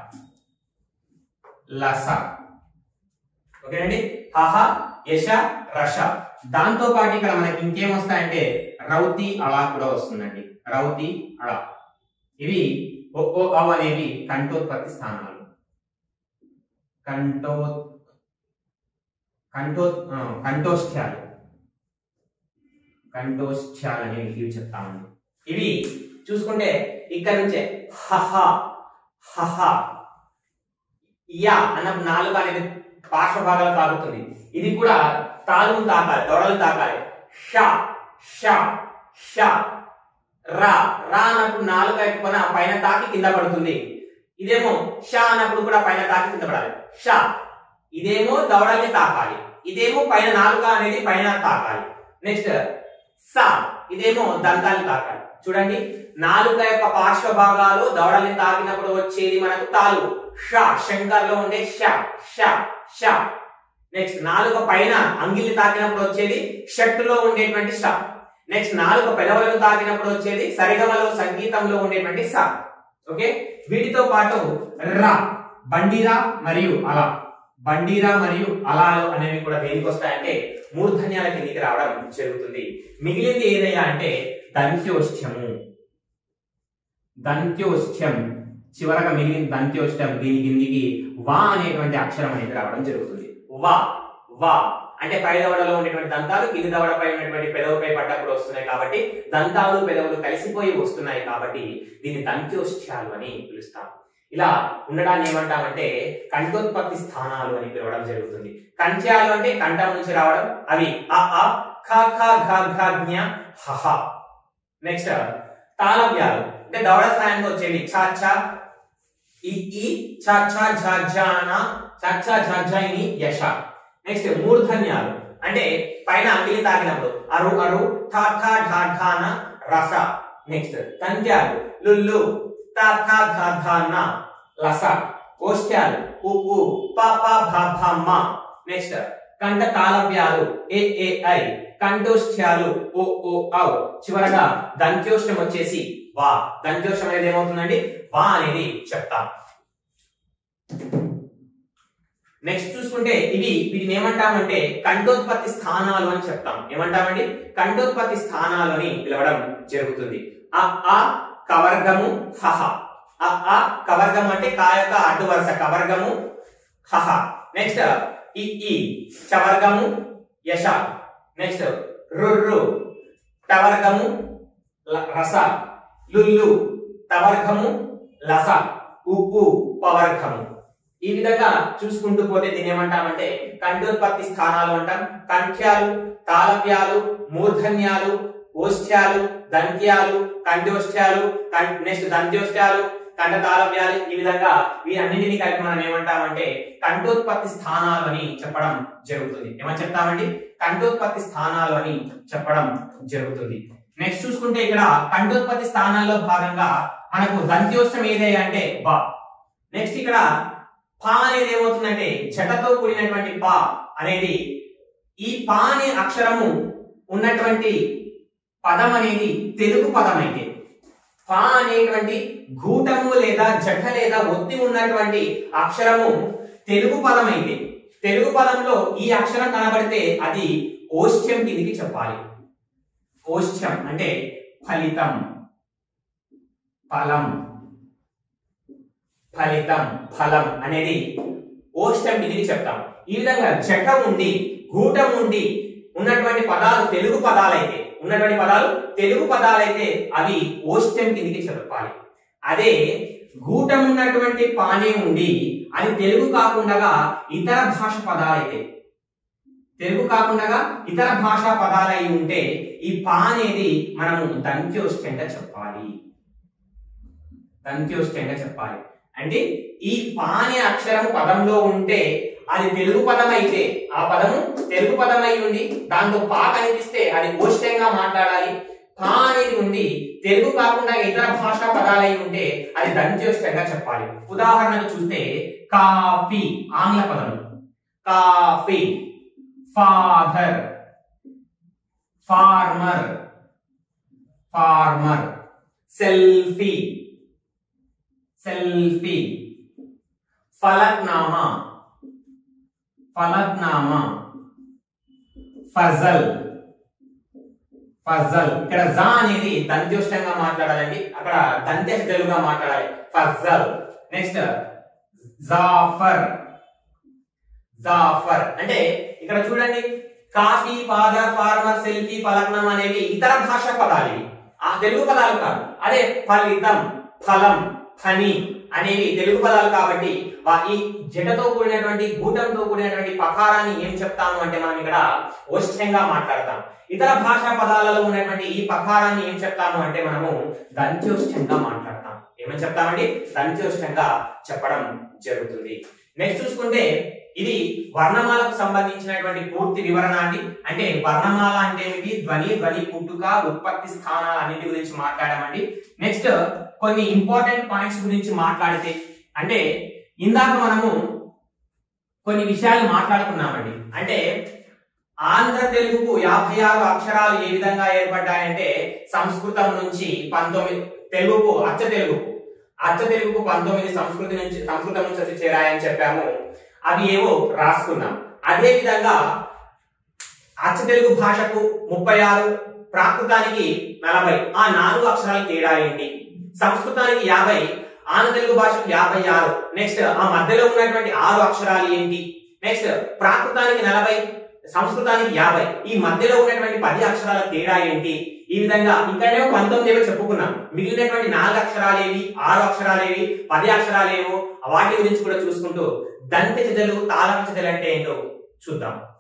లస ఓకేనండి హహ యశ రష దాంతో పాటు ఇక్కడ మనకి ఇంకేం వస్తాయంటే రౌతి అలా కూడా వస్తుందండి రౌతి అళ ఇవి ఓ ఓ అవ్ అనేవి కంఠోత్పత్తి స్థానాలు కంఠో కంఠో ఆ, కంఠోష్ఠ్యాలు కంఠోష్ఠ్యాలు అనేవి ఇవి చెప్తామండి ఇవి చూసుకుంటే ఇక్కడ నుంచే హహ హహ యా అన్న నాలుగు అనేది పార్శ్వ భాగాలు తాకుతుంది ఇది కూడా తాళం తాకాలి దొడలు తాకాలి ష ష ష రా రా అన్నప్పుడు నాలుగు ఎక్కువ పైన తాకి కింద పడుతుంది ఇదేమో ష అన్నప్పుడు కూడా పైన తాకి కింద పడాలి ష ఇదేమో దవడల్ని తాకాలి ఇదేమో పైన నాలుక అనేది పైన తాకాలి నెక్స్ట్ స ఇదేమో దంతాన్ని తాకాలి చూడండి నాలుక యొక్క పార్శ్వ భాగాలు దవడల్ని తాకినప్పుడు వచ్చేది మనకు తాలు ష శంకర్లో ఉండే ష ష ష నెక్స్ట్ నాలుక పైన అంగిల్ని తాకినప్పుడు వచ్చేది షట్టులో ఉండేటువంటి ష నెక్స్ట్ నాలుక పెదవులను తాకినప్పుడు వచ్చేది సరిగమలో సంగీతంలో ఉండేటువంటి స ఓకే వీటితో పాటు ర బండిరా మరియు అలా బండిరా మరియు అలాలు అనేవి కూడా దేనికి వస్తాయంటే మూర్ధన్యాల కిందికి రావడం జరుగుతుంది మిగిలింది ఏదయ్యా అంటే దంత్యోష్ఠ్యము దంత్యోష్ఠ్యం చివరగా మిగిలిన దంత్యోష్ఠ్యం దీని కిందికి వా అనేటువంటి అక్షరం అనేది రావడం జరుగుతుంది వా వా అంటే పై దవడలో ఉండేటువంటి దంతాలు కింది దవడపై ఉన్నటువంటి పెదవుపై పడ్డప్పుడు వస్తున్నాయి కాబట్టి దంతాలు పెదవులు కలిసిపోయి వస్తున్నాయి కాబట్టి దీన్ని దంత్యోష్ఠ్యాలు అని పిలుస్తాం ఇలా ఉండడాన్ని ఏమంటామంటే కంఠోత్పత్తి స్థానాలు అని పిలవడం జరుగుతుంది కంఠ్యాలు అంటే కంఠం నుంచి రావడం అవి అ ఆ ఖ ఖ ఘ ఘ జ్ఞ హ హ నెక్స్ట్ తాళవ్యాలు అంటే దవడ స్థానంలో వచ్చేవి ఛ ఛ ఇ ఈ ఛ ఛ ఝ ఝ న ఛ ఛ ఝ ఝ ఇని యశ నెక్స్ట్ మూర్ధన్యాలు అంటే పైన అంగిలి తాకినప్పుడు అరు అరు ఠ ఠ ఢ ఢ న రస నెక్స్ట్ తంత్యాలు లుల్లు త థ ధ ధ న లస ఓష్ట్యాలు ఉ ఉ ప ప భ భ మ నెక్స్ట్ కంఠ తాళవ్యాలు ఏ ఏ ఐ కంఠోష్ఠ్యాలు ఓ ఓ ఔ చివరగా దంత్యోష్టం వచ్చేసి వా దంత్యోష్టం అనేది ఏమవుతుందండి వా అనేది చెప్తాం నెక్స్ట్ చూసుకుంటే ఇవి వీటిని ఏమంటామంటే కంఠోత్పత్తి స్థానాలు అని చెప్తాం ఏమంటామండి కంఠోత్పత్తి స్థానాలు అని పిలవడం జరుగుతుంది అ ఆ కవర్గము హహ అ ఆ కవర్గం అంటే కా యొక్క అడ్డు వరుస కవర్గము హహ నెక్స్ట్ ఇ ఈ చవర్గము యశ నెక్స్ట్ రుర్రు టవర్గము ల- రస లుల్లు తవర్గము లస ఉప్పు పవర్గము ఈ విధంగా చూసుకుంటూ పోతే దీన్ని ఏమంటామంటే కంఠోత్పత్తి స్థానాలు అంటాం కంఠ్యాలు తాళవ్యాలు మూర్ధన్యాలు ఓష్ఠ్యాలు దంత్యాలు కంఠోష్ఠ్యాలు నెక్స్ట్ దంత్యోష్ఠ్యాలు కంఠ తాళవ్యాలు ఈ విధంగా వీటన్నింటినీ కలిపి మనం ఏమంటామంటే కంఠోత్పత్తి స్థానాలు అని చెప్పడం జరుగుతుంది ఏమని చెప్తామండి కంఠోత్పత్తి స్థానాలు అని చెప్పడం జరుగుతుంది నెక్స్ట్ చూసుకుంటే ఇక్కడ కంఠోత్పత్తి స్థానాల్లో భాగంగా మనకు దంత్యోష్టం ఏదే అంటే బా నెక్స్ట్ ఇక్కడ పా అనేది ఏమవుతుందంటే జటతో కూడినటువంటి పా అనేది ఈ పా అనే అక్షరము ఉన్నటువంటి పదం అనేది తెలుగు పదం అయితే పా అనేటువంటి గూటము లేదా జఠ లేదా ఒత్తి ఉన్నటువంటి అక్షరము తెలుగు పదం అయితే తెలుగు పదంలో ఈ అక్షరం కనబడితే అది ఓష్ఠ్యం కిందికి చెప్పాలి ఓష్ఠ్యం అంటే ఫలితం ఫలం ఫలితం ఫలం అనేది ఓష్టం కిందికి చెప్తాం ఈ విధంగా జఠం ఉండి గూటం ఉండి ఉన్నటువంటి పదాలు తెలుగు పదాలైతే ఉన్నటువంటి పదాలు తెలుగు పదాలైతే అవి ఓష్టం కిందికి చెప్పాలి అదే గూటం ఉన్నటువంటి పానే ఉండి అది తెలుగు కాకుండా ఇతర భాష పదాలైతే తెలుగు కాకుండా ఇతర భాషా పదాలై ఉంటే ఈ పా అనేది మనము దంత్యోష్టంగా చెప్పాలి దంత్యోష్టంగా చెప్పాలి అంటే ఈ పా అనే అక్షరం పదంలో ఉంటే అది తెలుగు పదం అయితే ఆ పదము తెలుగు పదం అయి ఉండి దాంతో పా కనిపిస్తే అది ఓష్టంగా మాట్లాడాలి పా అనేది ఉండి తెలుగు కాకుండా ఇతర భాషా పదాలు అయి ఉంటే అది దంత్యోష్టంగా చెప్పాలి ఉదాహరణకు చూస్తే కాఫీ ఆంగ్ల పదం coffee father farmer farmer selfie selfie Falaknuma Falaknuma Fazal Fazal ఇక్కడ జా అనేది దంత్యోష్టంగా మాట్లాడాలండి అక్కడ దంత్య తెలుగుగా మాట్లాడాలి ఫజల్ నెక్స్ట్ జాఫర్ జాఫర్ అంటే ఇక్కడ చూడండి coffee father farmer selfie Falaknuma అనేవి ఇతర భాషా పదాలు ఇవి ఆ తెలుగు పదాలు కాదు అదే ఫలితం ఫలం ఫని అనేవి తెలుగు పదాలు కాబట్టి వా- ఈ జటతో కూడినటువంటి గూటంతో కూడినటువంటి పకారాన్ని ఏం చెప్తాము అంటే మనం ఇక్కడ ఓష్ఠ్యంగా మాట్లాడతాం ఇతర భాషా పదాలలో ఉన్నటువంటి ఈ పకారాన్ని ఏం చెప్తాము అంటే మనము దంత్యోష్ఠంగా మాట్లాడతాం ఏమని చెప్తామండి దంత్యోష్ఠంగా చెప్పడం జరుగుతుంది నెక్స్ట్ చూసుకుంటే ఇది వర్ణమాలకు సంబంధించినటువంటి పూర్తి వివరణ అండి అంటే వర్ణమాల అంటే ఏమిటి ధ్వని ధ్వని పుట్టుక ఉత్పత్తి స్థానాలు అన్నిటి గురించి మాట్లాడామండి నెక్స్ట్ కొన్ని ఇంపార్టెంట్ పాయింట్స్ గురించి మాట్లాడితే అంటే ఇందాక మనము కొన్ని విషయాలు మాట్లాడుకున్నామండి అంటే ఆంధ్ర తెలుగుకు యాభై ఆరు అక్షరాలు ఏ విధంగా ఏర్పడ్డాయంటే సంస్కృతం నుంచి పంతొమ్మిది తెలుగుకు అచ్చ తెలుగుకు అచ్చ తెలుగుకు పంతొమ్మిది సంస్కృతి నుంచి సంస్కృతం నుంచి వచ్చి చేరాయని చెప్పాము అవి ఏవో రాసుకున్నాం అదే విధంగా అచ్చ తెలుగు భాషకు ముప్పై ఆరు ప్రాకృతానికి నలభై ఆ నాలుగు అక్షరాల తేడా ఏంటి సంస్కృతానికి యాభై ఆంధ్ర తెలుగు భాషకు యాభై ఆరు నెక్స్ట్ ఆ మధ్యలో ఉన్నటువంటి ఆరు అక్షరాలు ఏంటి నెక్స్ట్ ప్రాకృతానికి నలభై సంస్కృతానికి యాభై ఈ మధ్యలో ఉన్నటువంటి పది అక్షరాల తేడా ఏంటి ఈ విధంగా ఇక్కడేమో పంతొమ్మిది ఏవో చెప్పుకున్నాం మిగిలినటువంటి నాలుగు అక్షరాలు ఏవి ఆరు అక్షరాలు ఏవి పది అక్షరాలు ఏవో వాటి గురించి కూడా చూసుకుంటూ దంత చెదలు తాళం చెదలు అంటే ఏంటో చూద్దాం